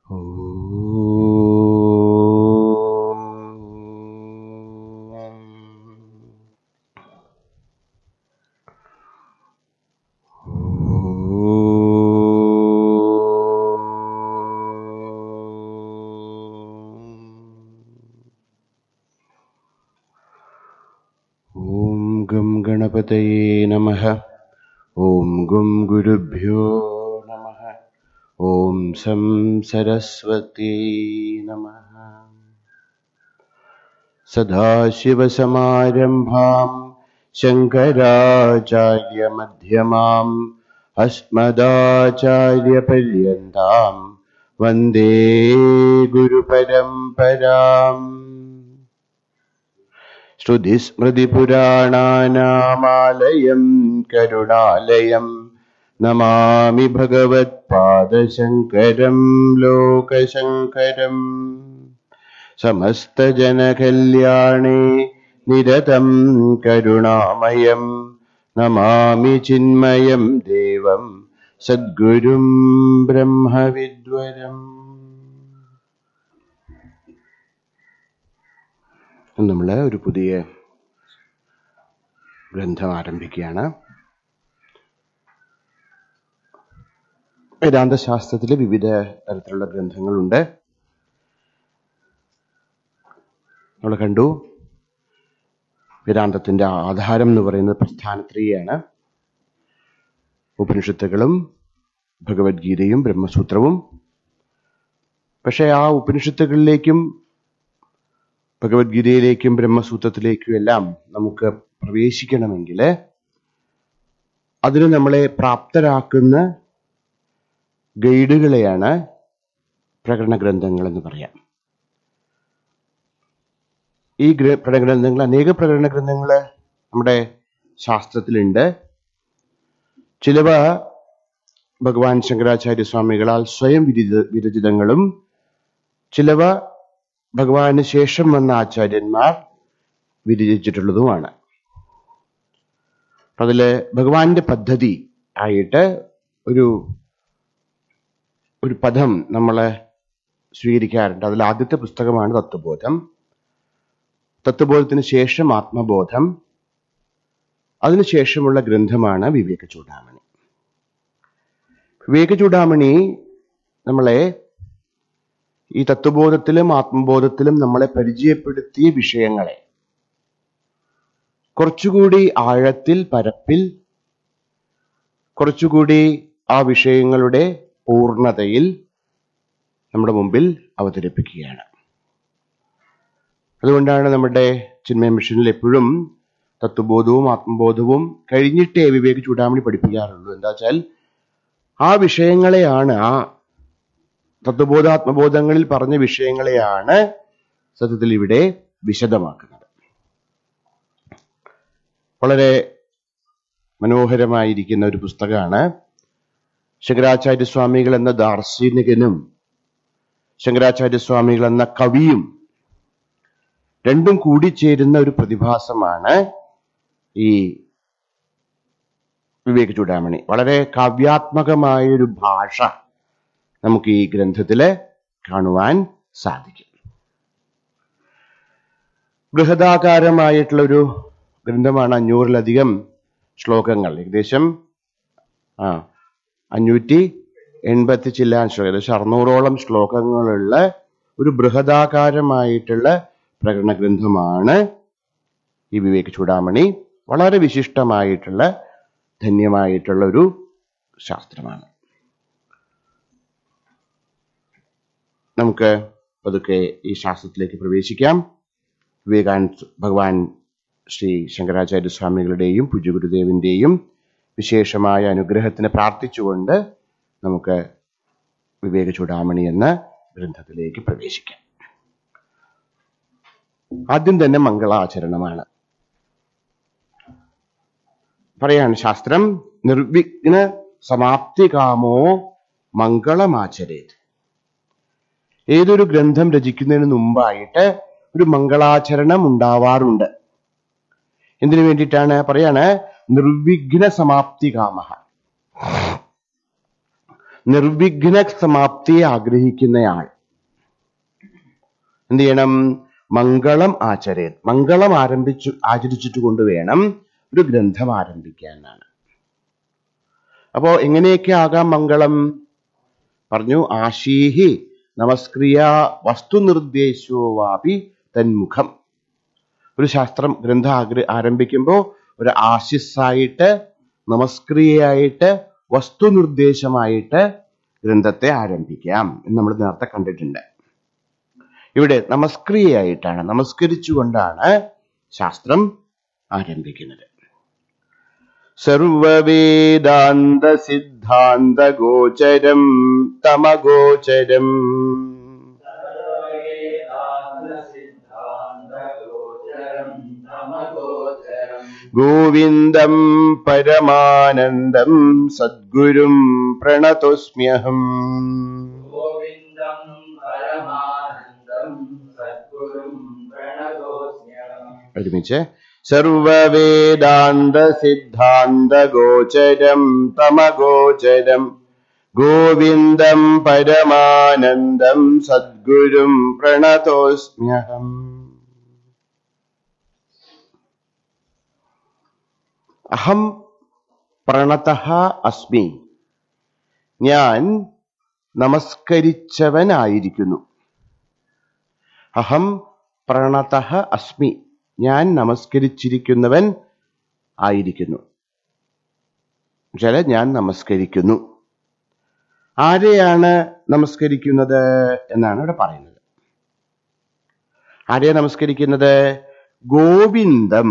ॐ गं गणपतये नमः ॐ गुं गुरुभ्यो नमः ॐ सं सरस्वत्यै नमः सदाशिवसमारम्भाम् शङ्कराचार्यमध्यमाम् अस्मदाचार्यपर्यन्ताम् वन्दे गुरुपरम्पराम् श्रुतिस्मृतिपुराणानामालयम् करुणालयम् नमामि भगवत्पादशङ्करम् लोकशङ्करम् समस्तजनकल्याणे निरतम् करुणामयम् नमामि चिन्मयम् देवम् सद्गुरुम् ब्रह्मविद्वरम् നമ്മൾ ഒരു പുതിയ ഗ്രന്ഥം ആരംഭിക്കുകയാണ് വേദാന്തശാസ്ത്രത്തിൽ വിവിധ തരത്തിലുള്ള ഗ്രന്ഥങ്ങളുണ്ട് നമ്മൾ കണ്ടു വേദാന്തത്തിന്റെ ആധാരം എന്ന് പറയുന്നത് പ്രസ്ഥാനത്രിയാണ് ഉപനിഷത്തുകളും ഭഗവത്ഗീതയും ബ്രഹ്മസൂത്രവും പക്ഷേ ആ ഉപനിഷത്തുകളിലേക്കും ഭഗവത്ഗീതയിലേക്കും ബ്രഹ്മസൂത്രത്തിലേക്കും എല്ലാം നമുക്ക് പ്രവേശിക്കണമെങ്കിൽ അതിന് നമ്മളെ പ്രാപ്തരാക്കുന്ന ഗൈഡുകളെയാണ് പ്രകടന ഗ്രന്ഥങ്ങൾ എന്ന് പറയാം ഈ ഗ്ര- പ്രകടന ഗ്രന്ഥങ്ങൾ അനേക പ്രകടന ഗ്രന്ഥങ്ങൾ നമ്മുടെ ശാസ്ത്രത്തിലുണ്ട് ചിലവ ഭഗവാൻ ശങ്കരാചാര്യ സ്വാമികളാൽ സ്വയം വിരചിത വിരചിതങ്ങളും ചിലവ ഭഗവാന് ശേഷം വന്ന ആചാര്യന്മാർ വിരചിച്ചിട്ടുള്ളതുമാണ് അപ്പൊ അതില് ഭഗവാന്റെ പദ്ധതി ആയിട്ട് ഒരു ഒരു പദം നമ്മൾ സ്വീകരിക്കാറുണ്ട് അതിൽ ആദ്യത്തെ പുസ്തകമാണ് തത്വബോധം തത്വബോധത്തിന് ശേഷം ആത്മബോധം അതിനുശേഷമുള്ള ഗ്രന്ഥമാണ് വിവേക ചൂടാമണി വിവേക ചൂടാമണി നമ്മളെ ഈ തത്വബോധത്തിലും ആത്മബോധത്തിലും നമ്മളെ പരിചയപ്പെടുത്തിയ വിഷയങ്ങളെ കുറച്ചുകൂടി ആഴത്തിൽ പരപ്പിൽ കുറച്ചുകൂടി ആ വിഷയങ്ങളുടെ പൂർണ്ണതയിൽ നമ്മുടെ മുമ്പിൽ അവതരിപ്പിക്കുകയാണ് അതുകൊണ്ടാണ് നമ്മുടെ ചിന്മയ മിഷനിൽ എപ്പോഴും തത്വബോധവും ആത്മബോധവും കഴിഞ്ഞിട്ടേ വിവേക ചൂടാമണി പഠിപ്പിക്കാറുള്ളൂ എന്താ വെച്ചാൽ ആ വിഷയങ്ങളെയാണ് ആ തത്വബോധ ആത്മബോധങ്ങളിൽ പറഞ്ഞ വിഷയങ്ങളെയാണ് സത്യത്തിൽ ഇവിടെ വിശദമാക്കുന്നത് വളരെ മനോഹരമായിരിക്കുന്ന ഒരു പുസ്തകമാണ് ശങ്കരാചാര്യ സ്വാമികൾ എന്ന ദാർശനികനും ശങ്കരാചാര്യ സ്വാമികൾ എന്ന കവിയും രണ്ടും കൂടിച്ചേരുന്ന ഒരു പ്രതിഭാസമാണ് ഈ വിവേക ചൂടാമണി വളരെ കാവ്യാത്മകമായ ഒരു ഭാഷ നമുക്ക് ഈ ഗ്രന്ഥത്തില് കാണുവാൻ സാധിക്കും ബൃഹദാകാരമായിട്ടുള്ള ഒരു ഗ്രന്ഥമാണ് അഞ്ഞൂറിലധികം ശ്ലോകങ്ങൾ ഏകദേശം ആ അഞ്ഞൂറ്റി എൺപത്തി ചില്ലാൻ ശ്ലോകം ഏകദേശം അറുന്നൂറോളം ശ്ലോകങ്ങളുള്ള ഒരു ബൃഹദാകാരമായിട്ടുള്ള പ്രകടന ഗ്രന്ഥമാണ് ഈ വിവേക ചൂടാമണി വളരെ വിശിഷ്ടമായിട്ടുള്ള ധന്യമായിട്ടുള്ള ഒരു ശാസ്ത്രമാണ് നമുക്ക് പതുക്കെ ഈ ശാസ്ത്രത്തിലേക്ക് പ്രവേശിക്കാം വിവേകാനന്ദ ഭഗവാൻ ശ്രീ ശങ്കരാചാര്യ സ്വാമികളുടെയും പൂജ്യഗുരുദേവിന്റെയും വിശേഷമായ അനുഗ്രഹത്തിന് പ്രാർത്ഥിച്ചുകൊണ്ട് നമുക്ക് വിവേക ചൂടാമണി എന്ന ഗ്രന്ഥത്തിലേക്ക് പ്രവേശിക്കാം ആദ്യം തന്നെ മംഗളാചരണമാണ് പറയാണ് ശാസ്ത്രം നിർവിഘ്ന സമാപ്തികാമോ മംഗളമാചരേത് ഏതൊരു ഗ്രന്ഥം രചിക്കുന്നതിന് മുമ്പായിട്ട് ഒരു മംഗളാചരണം ഉണ്ടാവാറുണ്ട് എന്തിനു വേണ്ടിയിട്ടാണ് പറയാണ് നിർവിഘ്ന സമാപ്തി കാമ നിർവിഘ്ന സമാപ്തിയെ ആഗ്രഹിക്കുന്നയാൾ എന്ത് ചെയ്യണം മംഗളം ആചരേ മംഗളം ആരംഭിച്ചു ആചരിച്ചിട്ട് കൊണ്ട് വേണം ഒരു ഗ്രന്ഥം ആരംഭിക്കാനാണ് അപ്പോ എങ്ങനെയൊക്കെ ആകാം മംഗളം പറഞ്ഞു ആശീഹി നമസ്ക്രിയ വസ്തുനിർദ്ദേശോ വാപി തന്മുഖം ഒരു ശാസ്ത്രം ഗ്രന്ഥം ആഗ്ര ആരംഭിക്കുമ്പോൾ ഒരു ആശിസ്സായിട്ട് നമസ്ക്രിയയായിട്ട് വസ്തുനിർദ്ദേശമായിട്ട് ഗ്രന്ഥത്തെ ആരംഭിക്കാം എന്ന് നമ്മൾ നേരത്തെ കണ്ടിട്ടുണ്ട് ഇവിടെ നമസ്ക്രിയയായിട്ടാണ് നമസ്കരിച്ചുകൊണ്ടാണ് ശാസ്ത്രം ആരംഭിക്കുന്നത് സർവവേദാന്ത സിദ്ധാന്ത ഗോചരം തമഗോചരം ഗോവിന്ദം പരമാനന്ദം സദ്ഗുരും പ്രണതോസ്മ്യഹം ഗോവിന്ദം പരമാനന്ദം സദ്ഗുരും പ്രണതോസ്മ്യഹം ഒരുമിച്ച് സർവവേദാന്ത സിദ്ധാന്ത ഗോചരം തമഗോചരം ഗോവിന്ദം പരമാനന്ദം സദ്ഗുരും പ്രണതോസ്മ്യഹം അഹം പ്രണത അസ്മി ഞാൻ നമസ്കരിച്ചവനായിരിക്കുന്നു അഹം പ്രണത അസ്മി ഞാൻ നമസ്കരിച്ചിരിക്കുന്നവൻ ആയിരിക്കുന്നു ചില ഞാൻ നമസ്കരിക്കുന്നു ആരെയാണ് നമസ്കരിക്കുന്നത് എന്നാണ് ഇവിടെ പറയുന്നത് ആരെയാണ് നമസ്കരിക്കുന്നത് ഗോവിന്ദം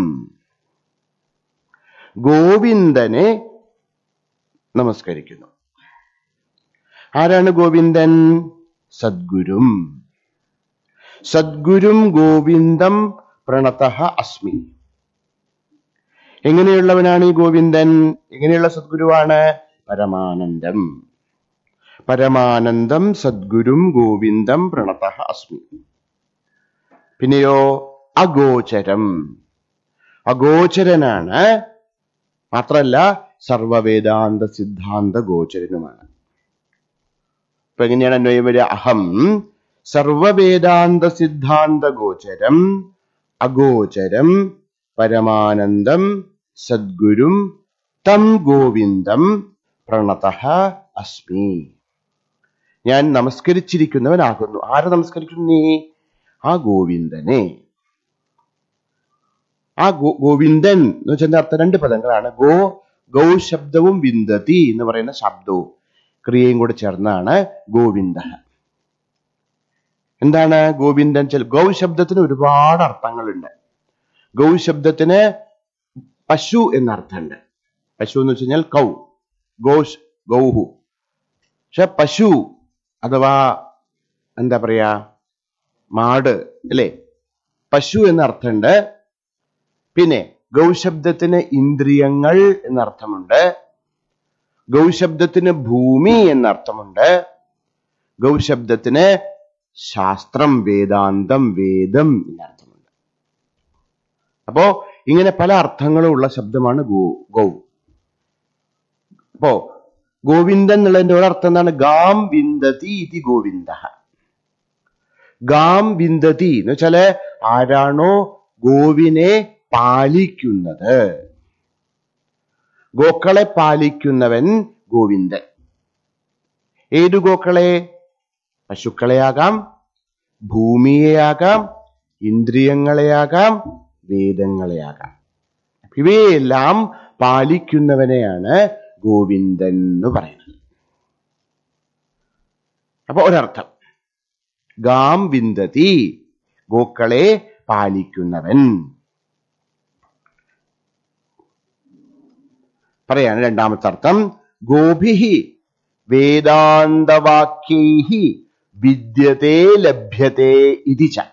ഗോവിന്ദനെ നമസ്കരിക്കുന്നു ആരാണ് ഗോവിന്ദൻ സദ്ഗുരും സദ്ഗുരും ഗോവിന്ദം പ്രണത അസ്മി എങ്ങനെയുള്ളവനാണ് ഈ ഗോവിന്ദൻ എങ്ങനെയുള്ള സദ്ഗുരുവാണ് പരമാനന്ദം പരമാനന്ദം സദ്ഗുരും ഗോവിന്ദം പ്രണത അസ്മി പിന്നെയോ അഗോചരം അഗോചരനാണ് മാത്രല്ല സർവവേദാന്ത സിദ്ധാന്ത ഗോചരനുമാണ് ഇപ്പൊ എങ്ങനെയാണ് അന്വയം വരിക അഹം സർവവേദാന്ത സിദ്ധാന്ത ഗോചരം അഗോചരം പരമാനന്ദം സദ്ഗുരും തം ഗോവിന്ദം പ്രണത അസ്മി ഞാൻ നമസ്കരിച്ചിരിക്കുന്നവനാകുന്നു ആരെ നമസ്കരിക്കുന്നു നീ ആ ഗോവിന്ദനെ ആ ഗോ ഗോവിന്ദൻ എന്ന് വെച്ചാൽ അർത്ഥം രണ്ട് പദങ്ങളാണ് ഗോ ഗൗ ശബ്ദവും വിന്ദതി എന്ന് പറയുന്ന ശബ്ദവും ക്രിയയും കൂടെ ചേർന്നാണ് ഗോവിന്ദ എന്താണ് ഗോവിന്ദൻ ചെൽ ഗൗ ശബ്ദത്തിന് ഒരുപാട് അർത്ഥങ്ങളുണ്ട് ഗൗ ശബ്ദത്തിന് പശു എന്നർത്ഥമുണ്ട് പശു എന്ന് വെച്ച് കഴിഞ്ഞാൽ കൗ ഗോഷ് ഗൗഹു പക്ഷെ പശു അഥവാ എന്താ പറയാ മാട് അല്ലേ പശു എന്നർത്ഥമുണ്ട് പിന്നെ ഗൗശബ്ദത്തിന് ഇന്ദ്രിയങ്ങൾ എന്നർത്ഥമുണ്ട് ഗൗശബ്ദത്തിന് ഭൂമി എന്നർത്ഥമുണ്ട് ഗൗശബ്ദത്തിന് ശാസ്ത്രം വേദാന്തം വേദം എന്നർത്ഥമുണ്ട് അപ്പോ ഇങ്ങനെ പല അർത്ഥങ്ങളും ഉള്ള ശബ്ദമാണ് ഗോ ഗൗ അപ്പോ ഗോവിന്ദൻ എന്നുള്ളതിന്റെ ഒരർത്ഥം എന്താണ് ഗാം വിന്ദതി ഇതി ഗോവിന്ദ ഗാം വിന്ദതി എന്ന് വെച്ചാല് ആരാണോ ഗോവിനെ പാലിക്കുന്നത് ഗോക്കളെ പാലിക്കുന്നവൻ ഗോവിന്ദൻ ഏതു ഗോക്കളെ പശുക്കളെയാകാം ഭൂമിയെയാകാം ഇന്ദ്രിയങ്ങളെയാകാം വേദങ്ങളെയാകാം ഇവയെല്ലാം പാലിക്കുന്നവനെയാണ് ഗോവിന്ദൻ എന്ന് പറയുന്നത് അപ്പൊ ഒരർത്ഥം ഗാം വിന്ദതി ഗോക്കളെ പാലിക്കുന്നവൻ പറയാണ് രണ്ടാമത്തെ അർത്ഥം ഗോഭിഹി വേദാന്തവാക്യൈ വിദ്യത്തെ ലഭ്യത്തെ ഇതി ച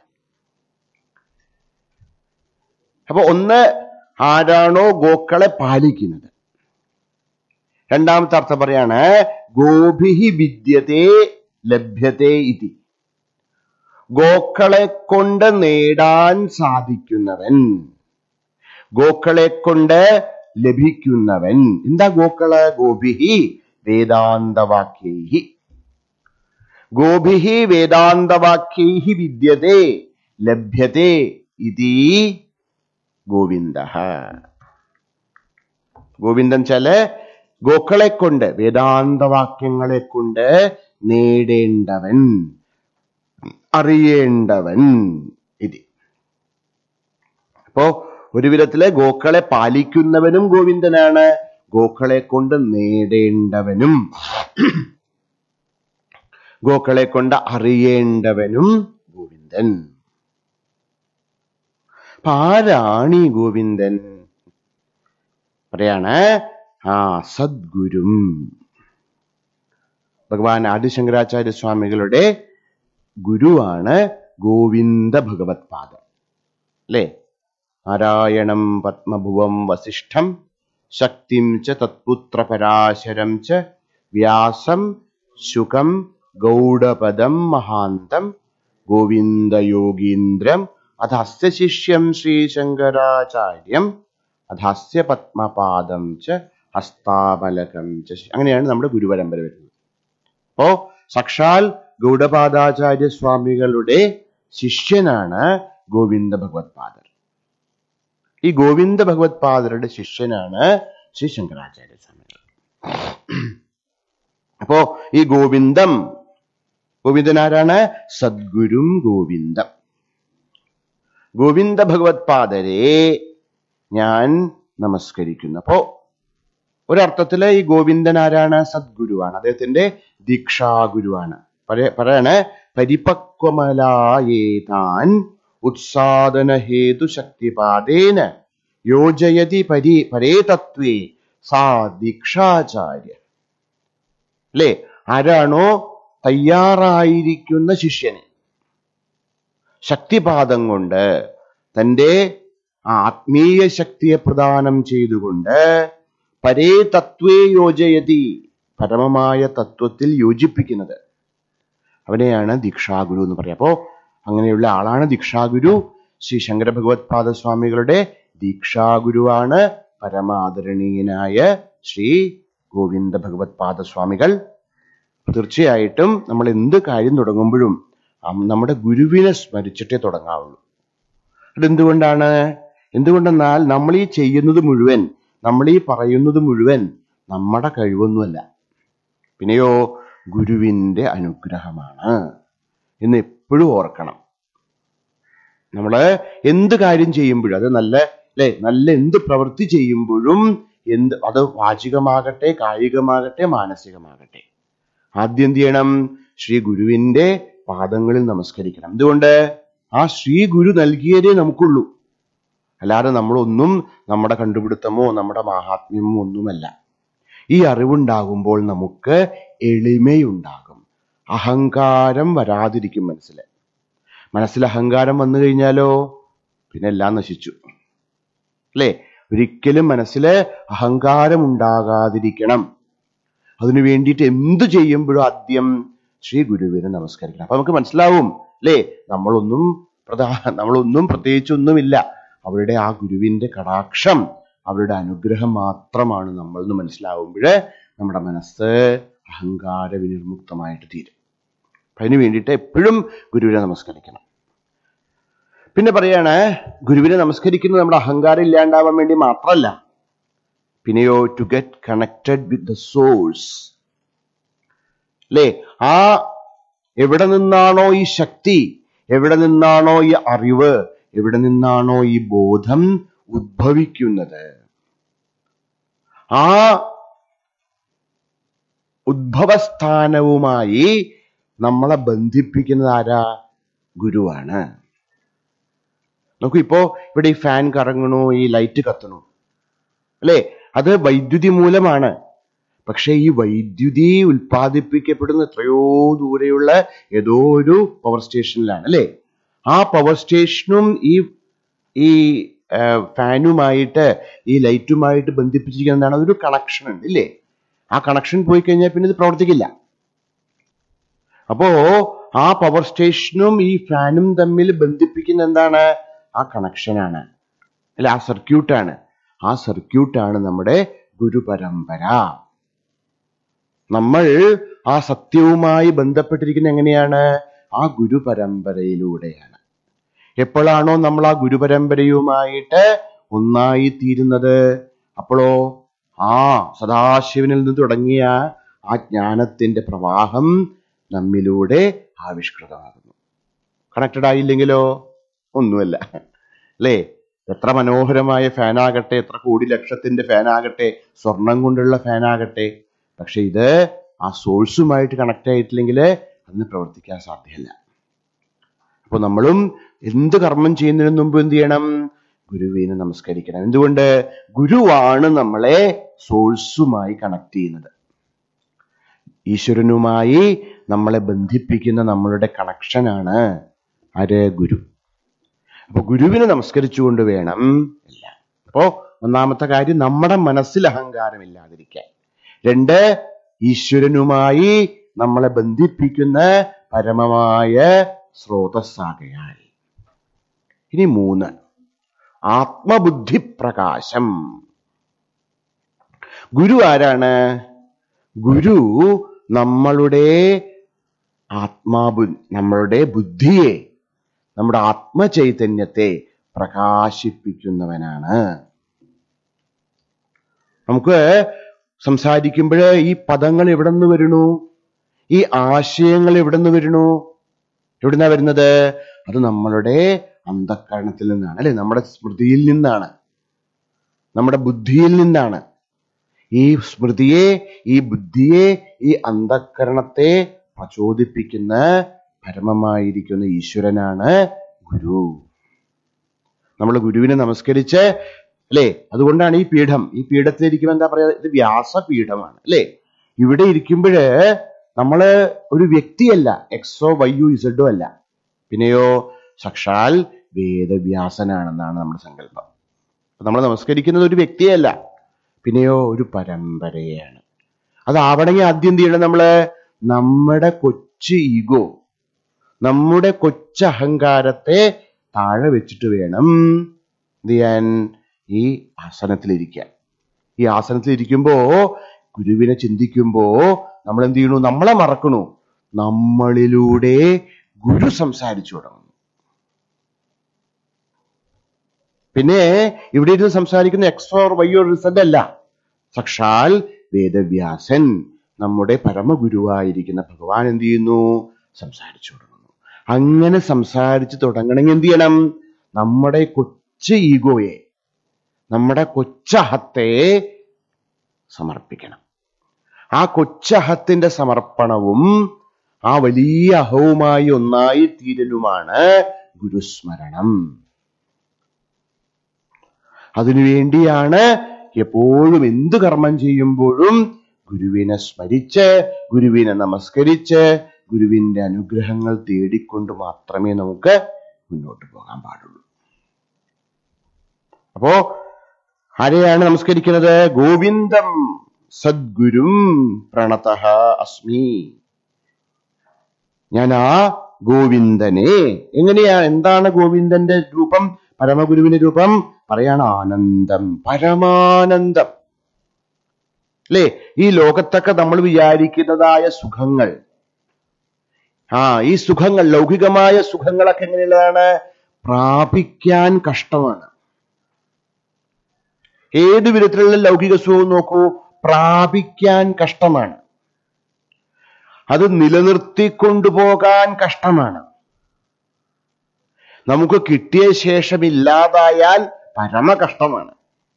അപ്പൊ ഒന്ന് ആരാണോ ഗോക്കളെ പാലിക്കുന്നത് രണ്ടാമത്തെ അർത്ഥം പറയാണ് ഗോഭിഹി വിദ്യത്തെ ലഭ്യത്തെ ഇതി ഗോക്കളെ കൊണ്ട് നേടാൻ സാധിക്കുന്നവൻ ഗോക്കളെ കൊണ്ട് ലഭിക്കുന്നവൻ എന്താ ഗോക്കള് ഗോപിഹി വേദാന്തവാക്യൈ ഗോഭിः വേദാന്തവാക്യൈ വിദ്യത്തെ ലഭ്യത്തെ ഇതി ഗോവിന്ദ ഗോവിന്ദൻ വെച്ചാല് ഗോക്കളെ കൊണ്ട് വേദാന്തവാക്യങ്ങളെ കൊണ്ട് നേടേണ്ടവൻ അറിയേണ്ടവൻ ഇത് അപ്പോ ഒരു വിധത്തില് ഗോക്കളെ പാലിക്കുന്നവനും ഗോവിന്ദനാണ് ഗോക്കളെ കൊണ്ട് നേടേണ്ടവനും ഗോക്കളെ കൊണ്ട് അറിയേണ്ടവനും ഗോവിന്ദൻ അപ്പൊ ആരാണ് ഈ ഗോവിന്ദൻ പറയാണ് ആ സദ്ഗുരും ഭഗവാൻ ആദിശങ്കരാചാര്യ സ്വാമികളുടെ ഗുരുവാണ് ഗോവിന്ദ ഭഗവത് പാദം അല്ലേ നാരായണം പത്മഭുവം വസിഷ്ഠം ശക്തിം ച തത്പുത്ര പരാശരം ച വ്യാസം ശുകം ഗൗഡപദം മഹാന്തം ഗോവിന്ദയോഗീന്ദ്രം അധസ്യ ശിഷ്യം ശ്രീശങ്കരാചാര്യം അധസ്യ പത്മപാദം ച ഹസ്താമലകം ച ശി- അങ്ങനെയാണ് നമ്മുടെ ഗുരുപരമ്പര വരുന്നത് അപ്പോ സാക്ഷാൽ ഗൗഡപാദാചാര്യ സ്വാമികളുടെ ശിഷ്യനാണ് ഗോവിന്ദ ഭഗവത് പാദർ ഈ ഗോവിന്ദ ഭഗവത് പാദരുടെ ശിഷ്യനാണ് ശ്രീ ശങ്കരാചാര്യ സ്വാമികൾ അപ്പോ ഈ ഗോവിന്ദം ഗോവിന്ദൻ ആരാണ് സദ്ഗുരും ഗോവിന്ദം ഗോവിന്ദ ഭഗവത് പാദരെ ഞാൻ നമസ്കരിക്കുന്നു അപ്പോ ഒരർത്ഥത്തില് ഈ ഗോവിന്ദൻ ആരാണ് സദ്ഗുരുവാണ് അദ്ദേഹത്തിന്റെ ദീക്ഷാഗുരുവാണ് പറയ- പറയാണ് പരിപക്വമലായേതാൻ ഉത്സാദന ഹേതു ശക്തിപാദേന യോജയതി പരി പരേ തത്വേ സാ ദീക്ഷാചാര്യ അല്ലേ ആരാണോ തയ്യാറായിരിക്കുന്ന ശിഷ്യനെ ശക്തിപാദം കൊണ്ട് തന്റെ ആ ആത്മീയ ശക്തിയെ പ്രദാനം ചെയ്തുകൊണ്ട് പരേ തത്വേ യോജയതി പരമമായ തത്വത്തിൽ യോജിപ്പിക്കുന്നത് അവനെയാണ് ദീക്ഷാഗുരു എന്ന് പറയാം അപ്പോ അങ്ങനെയുള്ള ആളാണ് ദീക്ഷാഗുരു ശ്രീ ശങ്കര ഭഗവത് പാദസ്വാമികളുടെ ദീക്ഷാഗുരുവാണ് പരമാദരണീയനായ ശ്രീ ഗോവിന്ദ ഭഗവത് പാദസ്വാമികൾ തീർച്ചയായിട്ടും നമ്മൾ എന്ത് കാര്യം തുടങ്ങുമ്പോഴും അം- നമ്മുടെ ഗുരുവിനെ സ്മരിച്ചിട്ടേ തുടങ്ങാവുള്ളൂ അതെന്തുകൊണ്ടാണ് എന്തുകൊണ്ടെന്നാൽ നമ്മൾ ഈ ചെയ്യുന്നത് മുഴുവൻ നമ്മൾ ഈ പറയുന്നത് മുഴുവൻ നമ്മുടെ കഴിവൊന്നുമല്ല പിന്നെയോ ഗുരുവിന്റെ അനുഗ്രഹമാണ് എന്ന് എപ്പോഴും ഓർക്കണം നമ്മള് എന്ത് കാര്യം ചെയ്യുമ്പോഴും അത് നല്ല അല്ലെ നല്ല എന്ത് പ്രവൃത്തി ചെയ്യുമ്പോഴും എന്ത് അത് വാചികമാകട്ടെ കായികമാകട്ടെ മാനസികമാകട്ടെ ആദ്യം എന്ത് ചെയ്യണം ശ്രീ ഗുരുവിന്റെ പാദങ്ങളിൽ നമസ്കരിക്കണം എന്തുകൊണ്ട് ആ ശ്രീ ഗുരു നൽകിയതേ നമുക്കുള്ളൂ അല്ലാതെ നമ്മളൊന്നും നമ്മുടെ കണ്ടുപിടുത്തമോ നമ്മുടെ മാഹാത്മ്യമോ ഒന്നുമല്ല ഈ അറിവുണ്ടാകുമ്പോൾ നമുക്ക് എളിമയുണ്ടാകും അഹങ്കാരം വരാതിരിക്കും മനസ്സിൽ മനസ്സിൽ അഹങ്കാരം വന്നു കഴിഞ്ഞാലോ പിന്നെ എല്ലാം നശിച്ചു അല്ലേ ഒരിക്കലും മനസ്സിൽ അഹങ്കാരം ഉണ്ടാകാതിരിക്കണം അതിനു വേണ്ടിയിട്ട് എന്ത് ചെയ്യുമ്പോഴും ആദ്യം ശ്രീ ഗുരുവിനെ നമസ്കരിക്കണം അപ്പൊ നമുക്ക് മനസ്സിലാവും അല്ലേ നമ്മളൊന്നും പ്രധാ നമ്മളൊന്നും പ്രത്യേകിച്ചൊന്നുമില്ല അവരുടെ ആ ഗുരുവിന്റെ കടാക്ഷം അവരുടെ അനുഗ്രഹം മാത്രമാണ് നമ്മൾ എന്ന് മനസ്സിലാവുമ്പോൾ നമ്മുടെ മനസ്സ് അഹങ്കാര വിനിർമുക്തമായിട്ട് തീരും അപ്പൊ അതിന് വേണ്ടിയിട്ട് എപ്പോഴും ഗുരുവിനെ നമസ്കരിക്കണം പിന്നെ പറയാണ് ഗുരുവിനെ നമസ്കരിക്കുന്നത് നമ്മുടെ അഹങ്കാരം ഇല്ലാണ്ടാവാൻ വേണ്ടി മാത്രമല്ല പിന്നെയോ to get connected with the source അല്ലേ ആ എവിടെ നിന്നാണോ ഈ ശക്തി എവിടെ നിന്നാണോ ഈ അറിവ് എവിടെ നിന്നാണോ ഈ ബോധം ഉദ്ഭവിക്കുന്നത് ആ ഉദ്ഭവസ്ഥാനവുമായി നമ്മളെ ബന്ധിപ്പിക്കുന്നത് ആരാ ഗുരുവാണ് നോക്കൂ ഇപ്പോ ഇവിടെ ഈ ഫാൻ കറങ്ങണു ഈ ലൈറ്റ് കത്തണു അല്ലേ അത് വൈദ്യുതി മൂലമാണ് പക്ഷെ ഈ വൈദ്യുതി ഉൽപ്പാദിപ്പിക്കപ്പെടുന്ന എത്രയോ ദൂരെയുള്ള ഏതോ ഒരു പവർ സ്റ്റേഷനിലാണ് അല്ലേ ആ പവർ സ്റ്റേഷനും ഈ ഈ ആ, ഫാനുമായിട്ട് ഈ ലൈറ്റുമായിട്ട് ബന്ധിപ്പിച്ചിരിക്കുന്നതാണ് അതൊരു കണക്ഷൻ ഉണ്ട് ഇല്ലേ ആ കണക്ഷൻ പോയി കഴിഞ്ഞാൽ പിന്നെ ഇത് പ്രവർത്തിക്കില്ല അപ്പോ ആ പവർ സ്റ്റേഷനും ഈ ഫാനും തമ്മിൽ ബന്ധിപ്പിക്കുന്ന എന്താണ് ആ കണക്ഷനാണ് അല്ല ആ സർക്യൂട്ടാണ് ആ സർക്യൂട്ടാണ് നമ്മുടെ ഗുരുപരമ്പര നമ്മൾ ആ സത്യവുമായി ബന്ധപ്പെട്ടിരിക്കുന്ന എങ്ങനെയാണ് ആ ഗുരുപരമ്പരയിലൂടെയാണ് എപ്പോഴാണോ നമ്മൾ ആ ഗുരുപരമ്പരയുമായിട്ട് ഒന്നായി തീരുന്നത് അപ്പോഴോ ആ സദാശിവനിൽ നിന്ന് തുടങ്ങിയ ആ ജ്ഞാനത്തിന്റെ പ്രവാഹം നമ്മിലൂടെ ആവിഷ്കൃതമാകുന്നു കണക്റ്റഡ് ആയില്ലെങ്കിലോ ഒന്നുമല്ല അല്ലേ എത്ര മനോഹരമായ ഫാനാകട്ടെ എത്ര കോടി ലക്ഷത്തിന്റെ ഫാനാകട്ടെ സ്വർണം കൊണ്ടുള്ള ഫാനാകട്ടെ പക്ഷെ ഇത് ആ സോഴ്സുമായിട്ട് കണക്ട് ആയിട്ടില്ലെങ്കിൽ അതിന് പ്രവർത്തിക്കാൻ സാധ്യമല്ല അപ്പൊ നമ്മളും എന്ത് കർമ്മം ചെയ്യുന്നതിന് മുമ്പ് എന്ത് ചെയ്യണം ഗുരുവിനെ നമസ്കരിക്കണം എന്തുകൊണ്ട് ഗുരുവാണ് നമ്മളെ സോഴ്സുമായി കണക്ട് ചെയ്യുന്നത് ഈശ്വരനുമായി നമ്മളെ ബന്ധിപ്പിക്കുന്ന നമ്മളുടെ കണക്ഷനാണ് ആര് ഗുരു അപ്പൊ ഗുരുവിനെ നമസ്കരിച്ചുകൊണ്ട് വേണം എല്ലാം അപ്പോ ഒന്നാമത്തെ കാര്യം നമ്മുടെ മനസ്സിൽ അഹങ്കാരമില്ലാതിരിക്കാൻ രണ്ട് ഈശ്വരനുമായി നമ്മളെ ബന്ധിപ്പിക്കുന്ന പരമമായ സ്രോതസ്സാകയാൽ ഇനി മൂന്ന് ആത്മബുദ്ധി പ്രകാശം ഗുരു ആരാണ് ഗുരു നമ്മളുടെ ആത്മാബു നമ്മളുടെ ബുദ്ധിയെ നമ്മുടെ ആത്മചൈതന്യത്തെ പ്രകാശിപ്പിക്കുന്നവനാണ് നമുക്ക് സംസാരിക്കുമ്പോൾ ഈ പദങ്ങൾ എവിടെ നിന്ന് വരുന്നു ഈ ആശയങ്ങൾ എവിടെ നിന്ന് വരുന്നു എവിടുന്നാ വരുന്നത് അത് നമ്മളുടെ അന്ധക്കരണത്തിൽ നിന്നാണ് അല്ലെ നമ്മുടെ സ്മൃതിയിൽ നിന്നാണ് നമ്മുടെ ബുദ്ധിയിൽ നിന്നാണ് ഈ സ്മൃതിയെ ഈ ബുദ്ധിയെ ഈ അന്ധക്കരണത്തെ പ്രചോദിപ്പിക്കുന്ന പരമമായിരിക്കുന്ന ഈശ്വരനാണ് ഗുരു നമ്മൾ ഗുരുവിനെ നമസ്കരിച്ച് അല്ലേ അതുകൊണ്ടാണ് ഈ പീഠം ഈ പീഠത്തിലിരിക്കുമ്പോൾ എന്താ പറയാ ഇത് വ്യാസപീഠമാണ് അല്ലേ ഇവിടെ ഇരിക്കുമ്പോഴ് നമ്മള് ഒരു വ്യക്തിയല്ല എക്സോ വൈയു ഇസഡോ അല്ല പിന്നെയോ സാക്ഷാൽ വേദവ്യാസനാണെന്നാണ് നമ്മുടെ സങ്കല്പം നമ്മൾ നമസ്കരിക്കുന്നത് ഒരു വ്യക്തിയല്ല പിന്നെയോ ഒരു പരമ്പരയാണ് അതാവണമെങ്കിൽ ആദ്യം എന്ത് ചെയ്യണം നമ്മള് നമ്മുടെ കൊച്ചു ഈഗോ നമ്മുടെ കൊച്ചു അഹങ്കാരത്തെ താഴെ വെച്ചിട്ട് വേണം എന്ത് ചെയ്യാൻ ഈ ആസനത്തിലിരിക്കാൻ ഈ ആസനത്തിലിരിക്കുമ്പോ ഗുരുവിനെ ചിന്തിക്കുമ്പോ നമ്മൾ എന്ത് ചെയ്യണു നമ്മളെ മറക്കണു നമ്മളിലൂടെ ഗുരു സംസാരിച്ചു തുടങ്ങുന്നു പിന്നെ ഇവിടെ ഇരുന്ന് സംസാരിക്കുന്ന X or Y or result അല്ല സാക്ഷാൽ വേദവ്യാസൻ നമ്മുടെ പരമഗുരുവായിരിക്കുന്ന ഭഗവാൻ എന്ത് ചെയ്യുന്നു സംസാരിച്ചു തുടങ്ങുന്നു അങ്ങനെ സംസാരിച്ചു തുടങ്ങണമെങ്കിൽ എന്ത് ചെയ്യണം നമ്മുടെ കൊച്ചു ഈഗോയെ നമ്മുടെ കൊച്ചഹത്തെ സമർപ്പിക്കണം ആ കൊച്ചഹത്തിന്റെ സമർപ്പണവും ആ വലിയ അഹവുമായി ഒന്നായി തീരലുമാണ് ഗുരുസ്മരണം അതിനുവേണ്ടിയാണ് എപ്പോഴും എന്ത് കർമ്മം ചെയ്യുമ്പോഴും ഗുരുവിനെ സ്മരിച്ച് ഗുരുവിനെ നമസ്കരിച്ച് ഗുരുവിന്റെ അനുഗ്രഹങ്ങൾ തേടിക്കൊണ്ട് മാത്രമേ നമുക്ക് മുന്നോട്ട് പോകാൻ പാടുള്ളൂ അപ്പോ ആരെയാണ് നമസ്കരിക്കുന്നത് ഗോവിന്ദം സദ്ഗുരും പ്രണത അസ്മി ഞാൻ ആ ഗോവിന്ദനെ എങ്ങനെയാ എന്താണ് ഗോവിന്ദന്റെ രൂപം പരമഗുരുവിന്റെ രൂപം പറയാണ് ആനന്ദം പരമാനന്ദം അല്ലേ ഈ ലോകത്തൊക്കെ നമ്മൾ വിചാരിക്കുന്നതായ സുഖങ്ങൾ ആ ഈ സുഖങ്ങൾ ലൗകികമായ സുഖങ്ങളൊക്കെ എങ്ങനെയുള്ളതാണ് പ്രാപിക്കാൻ കഷ്ടമാണ് ഏത് വിധത്തിലുള്ള ലൗകിക സുഖവും നോക്കൂ പ്രാപിക്കാൻ കഷ്ടമാണ് അത് നിലനിർത്തിക്കൊണ്ടുപോകാൻ കഷ്ടമാണ് നമുക്ക് കിട്ടിയ ശേഷം ഇല്ലാതായാൽ പരമ കഷ്ടമാണ്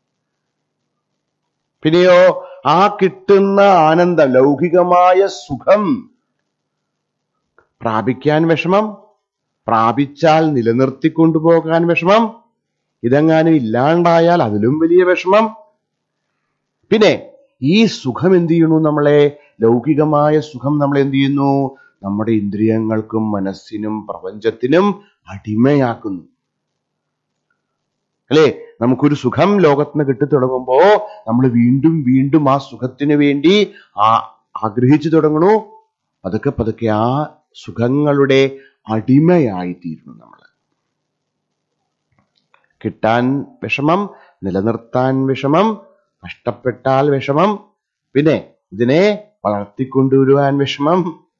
പിന്നെയോ ആ കിട്ടുന്ന ആനന്ദം ലൗകികമായ സുഖം പ്രാപിക്കാൻ വിഷമം പ്രാപിച്ചാൽ നിലനിർത്തിക്കൊണ്ടുപോകാൻ വിഷമം ഇതെങ്ങാനും ഇല്ലാണ്ടായാൽ അതിലും വലിയ വിഷമം പിന്നെ ഈ സുഖം എന്ത് ചെയ്യുന്നു നമ്മളെ ലൗകികമായ സുഖം നമ്മൾ എന്ത് ചെയ്യുന്നു നമ്മുടെ ഇന്ദ്രിയങ്ങൾക്കും മനസ്സിനും പ്രപഞ്ചത്തിനും അടിമയാക്കുന്നു അല്ലേ നമുക്കൊരു സുഖം ലോകത്തിന് കിട്ടിത്തുടങ്ങുമ്പോ നമ്മൾ വീണ്ടും വീണ്ടും ആ സുഖത്തിന് വേണ്ടി ആ ആഗ്രഹിച്ചു തുടങ്ങണു പതുക്കെ പതുക്കെ ആ സുഖങ്ങളുടെ അടിമയായി തീരുന്നു നമ്മൾ കിട്ടാൻ വിഷമം നിലനിർത്താൻ വിഷമം നഷ്ടപ്പെട്ടാൽ വിഷമം പിന്നെ ഇതിനെ വളർത്തിക്കൊണ്ടുവരുവാൻ വിഷമം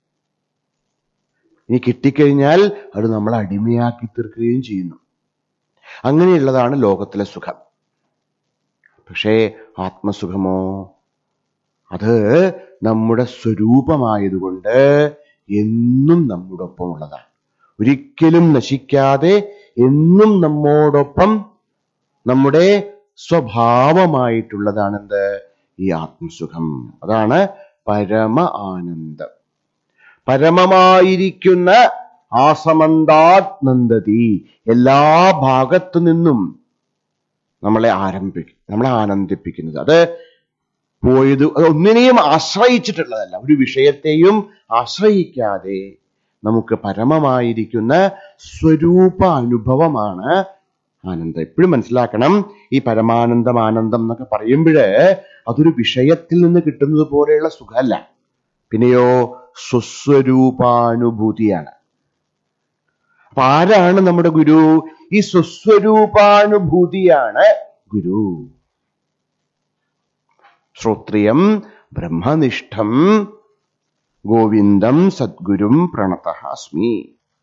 ഇനി കിട്ടിക്കഴിഞ്ഞാൽ അത് നമ്മളെ അടിമയാക്കി തീർക്കുകയും ചെയ്യുന്നു അങ്ങനെയുള്ളതാണ് ലോകത്തിലെ സുഖം പക്ഷേ ആത്മസുഖമോ അത് നമ്മുടെ സ്വരൂപമായതുകൊണ്ട് എന്നും നമ്മുടെ ഒപ്പം ഉള്ളതാണ് ഒരിക്കലും നശിക്കാതെ എന്നും നമ്മോടൊപ്പം നമ്മുടെ സ്വഭാവമായിട്ടുള്ളതാണ് എന്ത് ഈ ആത്മസുഖം അതാണ് പരമ ആനന്ദം പരമമായിരിക്കുന്ന ആസമന്താത്നന്ദതി എല്ലാ ഭാഗത്തു നിന്നും നമ്മളെ ആരംഭിക്കും നമ്മളെ ആനന്ദിപ്പിക്കുന്നത് അത് പോയത് അത് ഒന്നിനെയും ആശ്രയിച്ചിട്ടുള്ളതല്ല ഒരു വിഷയത്തെയും ആശ്രയിക്കാതെ നമുക്ക് പരമമായിരിക്കുന്ന സ്വരൂപ അനുഭവമാണ് ആനന്ദം എപ്പോഴും മനസ്സിലാക്കണം ഈ പരമാനന്ദം ആനന്ദം എന്നൊക്കെ പറയുമ്പോഴ് അതൊരു വിഷയത്തിൽ നിന്ന് കിട്ടുന്നത് പോലെയുള്ള സുഖമല്ല പിന്നെയോ സ്വസ്വരൂപാനുഭൂതിയാണ് അപ്പൊ ആരാണ് നമ്മുടെ ഗുരു ഈ സ്വസ്വരൂപാനുഭൂതിയാണ് ഗുരു ശ്രോത്രിയം ബ്രഹ്മനിഷ്ഠം ഗോവിന്ദം സദ്ഗുരും പ്രണത അസ്മി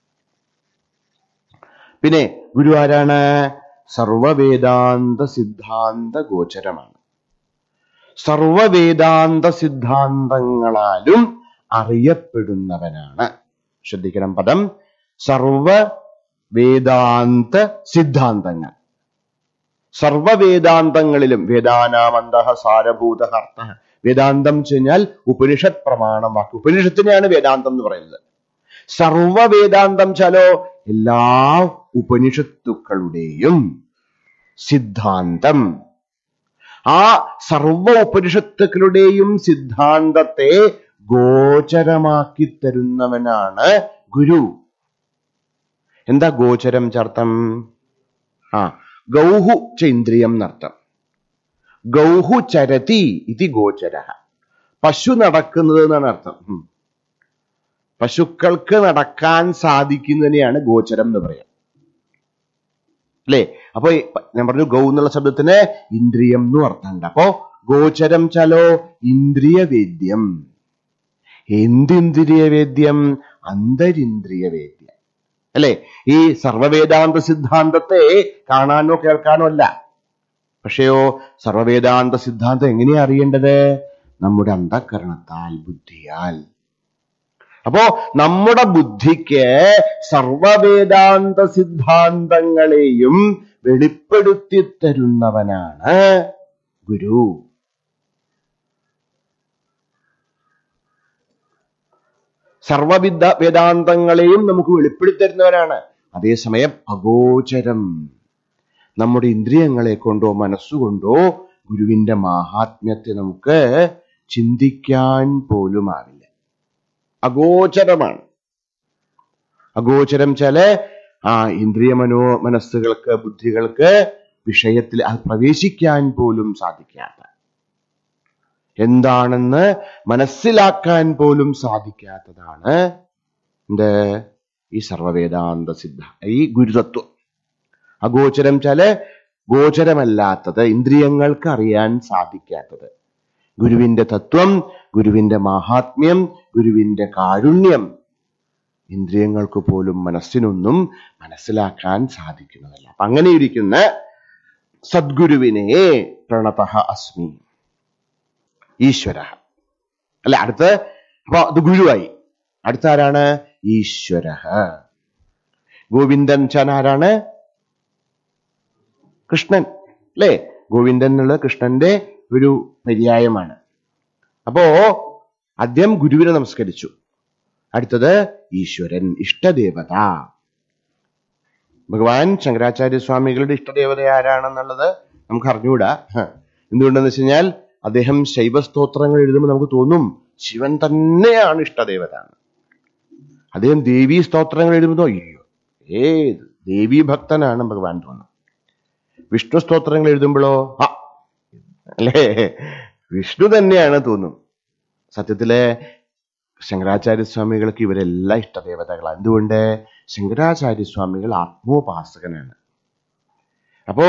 പിന്നെ ഗുരു ആരാണ് സർവവേദാന്ത സിദ്ധാന്ത ഗോചരമാണ് സർവവേദാന്ത സിദ്ധാന്തങ്ങളാലും അറിയപ്പെടുന്നവനാണ് ശ്രദ്ധിക്കണം പദം സർവ വേദാന്ത സിദ്ധാന്തങ്ങൾ സർവവേദാന്തങ്ങളിലും വേദാനാമന്ത സാരഭൂത അർത്ഥ വേദാന്തം എന്ന് കഴിഞ്ഞാൽ ഉപനിഷത് പ്രമാണം വാക്ക് ഉപനിഷത്തിനെയാണ് വേദാന്തം എന്ന് പറയുന്നത് സർവവേദാന്തം ചലോ എല്ലാ ഉപനിഷത്തുക്കളുടെയും സിദ്ധാന്തം ആ സർവ ഉപനിഷത്തുക്കളുടെയും സിദ്ധാന്തത്തെ ഗോചരമാക്കി തരുന്നവനാണ് ഗുരു എന്താ ഗോചരം ചർത്ഥം ആ ഗൗഹു ചേന്ദ്രിയം എന്നർത്ഥം ഗൗഹു ചരതി ഇതി ഗോചര പശു നടക്കുന്നത് എന്നാണ് അർത്ഥം ഉം. പശുക്കൾക്ക് നടക്കാൻ സാധിക്കുന്നതിനെയാണ് ഗോചരം എന്ന് പറയാം അല്ലേ അപ്പൊ ഈ പ- ഞാൻ പറഞ്ഞു ഗൗ എന്നുള്ള ശബ്ദത്തിന് ഇന്ദ്രിയം എന്നും അർത്ഥമുണ്ട് അപ്പോ ഗോചരം ചലോ ഇന്ദ്രിയ വേദ്യം എന്തിന്ദ്രിയ വേദ്യം അന്തരിന്ദ്രിയ വേദ്യം അല്ലെ ഈ സർവവേദാന്ത സിദ്ധാന്തത്തെ കാണാനോ കേൾക്കാനോ അല്ല പക്ഷെയോ സർവവേദാന്ത സിദ്ധാന്തം എങ്ങനെയാ അറിയേണ്ടത് നമ്മുടെ അന്ധകരണത്താൽ ബുദ്ധിയാൽ അപ്പോ നമ്മുടെ ബുദ്ധിക്ക് സർവവേദാന്ത സിദ്ധാന്തങ്ങളെയും വെളിപ്പെടുത്തി തരുന്നവനാണ് ഗുരു സർവവിദ്യ വേദാന്തങ്ങളെയും നമുക്ക് വെളിപ്പെടുത്തി തരുന്നവനാണ് അതേസമയം അഗോചരം നമ്മുടെ ഇന്ദ്രിയങ്ങളെ കൊണ്ടോ മനസ്സുകൊണ്ടോ ഗുരുവിന്റെ മാഹാത്മ്യത്തെ നമുക്ക് ചിന്തിക്കാൻ പോലുമാവില്ല അഗോചരമാണ് അഗോചരം ചില ആ ഇന്ദ്രിയ മനോ മനസ്സുകൾക്ക് ബുദ്ധികൾക്ക് വിഷയത്തിൽ അത് പ്രവേശിക്കാൻ പോലും സാധിക്കാത്ത എന്താണെന്ന് മനസ്സിലാക്കാൻ പോലും സാധിക്കാത്തതാണ് എന്ത് ഈ സർവവേദാന്ത സിദ്ധ ഈ ഗുരുതത്വം അഗോചരം ചില ഗോചരമല്ലാത്തത് ഇന്ദ്രിയങ്ങൾക്ക് അറിയാൻ സാധിക്കാത്തത് ഗുരുവിന്റെ തത്വം ഗുരുവിന്റെ മാഹാത്മ്യം ഗുരുവിന്റെ കാരുണ്യം ഇന്ദ്രിയങ്ങൾക്ക് പോലും മനസ്സിനൊന്നും മനസ്സിലാക്കാൻ സാധിക്കുന്നതല്ല അപ്പൊ അങ്ങനെ ഇരിക്കുന്ന സദ്ഗുരുവിനെ പ്രണത അസ്മി ഈശ്വര അല്ല അടുത്ത് അപ്പൊ അത് ഗുരുവായി അടുത്ത ആരാണ് ഈശ്വര ഗോവിന്ദൻ ചാൻ ആരാണ് കൃഷ്ണൻ അല്ലേ ഗോവിന്ദൻ എന്നുള്ളത് കൃഷ്ണന്റെ ഒരു പര്യായമാണ് അപ്പോ ആദ്യം ഗുരുവിനെ നമസ്കരിച്ചു അടുത്തത് ഈശ്വരൻ ഇഷ്ടദേവത ഭഗവാൻ ശങ്കരാചാര്യ സ്വാമികളുടെ ഇഷ്ടദേവത ആരാണെന്നുള്ളത് നമുക്ക് അറിഞ്ഞുകൂടാ ഹ. എന്തുകൊണ്ടെന്ന് വെച്ച് കഴിഞ്ഞാൽ അദ്ദേഹം ശൈവസ്തോത്രങ്ങൾ എഴുതുമ്പോൾ നമുക്ക് തോന്നും ശിവൻ തന്നെയാണ് ഇഷ്ടദേവത എന്ന്. അദ്ദേഹം ദേവീ സ്തോത്രങ്ങൾ എഴുതുമ്പോൾ അയ്യോ ഏത് ദേവീ ഭക്തനാണ് ഭഗവാൻ തോന്നുന്നു വിഷ്ണു സ്തോത്രങ്ങൾ എഴുതുമ്പോഴോ ആ അല്ലേ വിഷ്ണു തന്നെയാണ് തോന്നും സത്യത്തിലെ ശങ്കരാചാര്യ സ്വാമികൾക്ക് ഇവരെല്ലാം ഇഷ്ടദേവതകളാണ് എന്തുകൊണ്ട് ശങ്കരാചാര്യ സ്വാമികൾ ആത്മോപാസകനാണ് അപ്പോ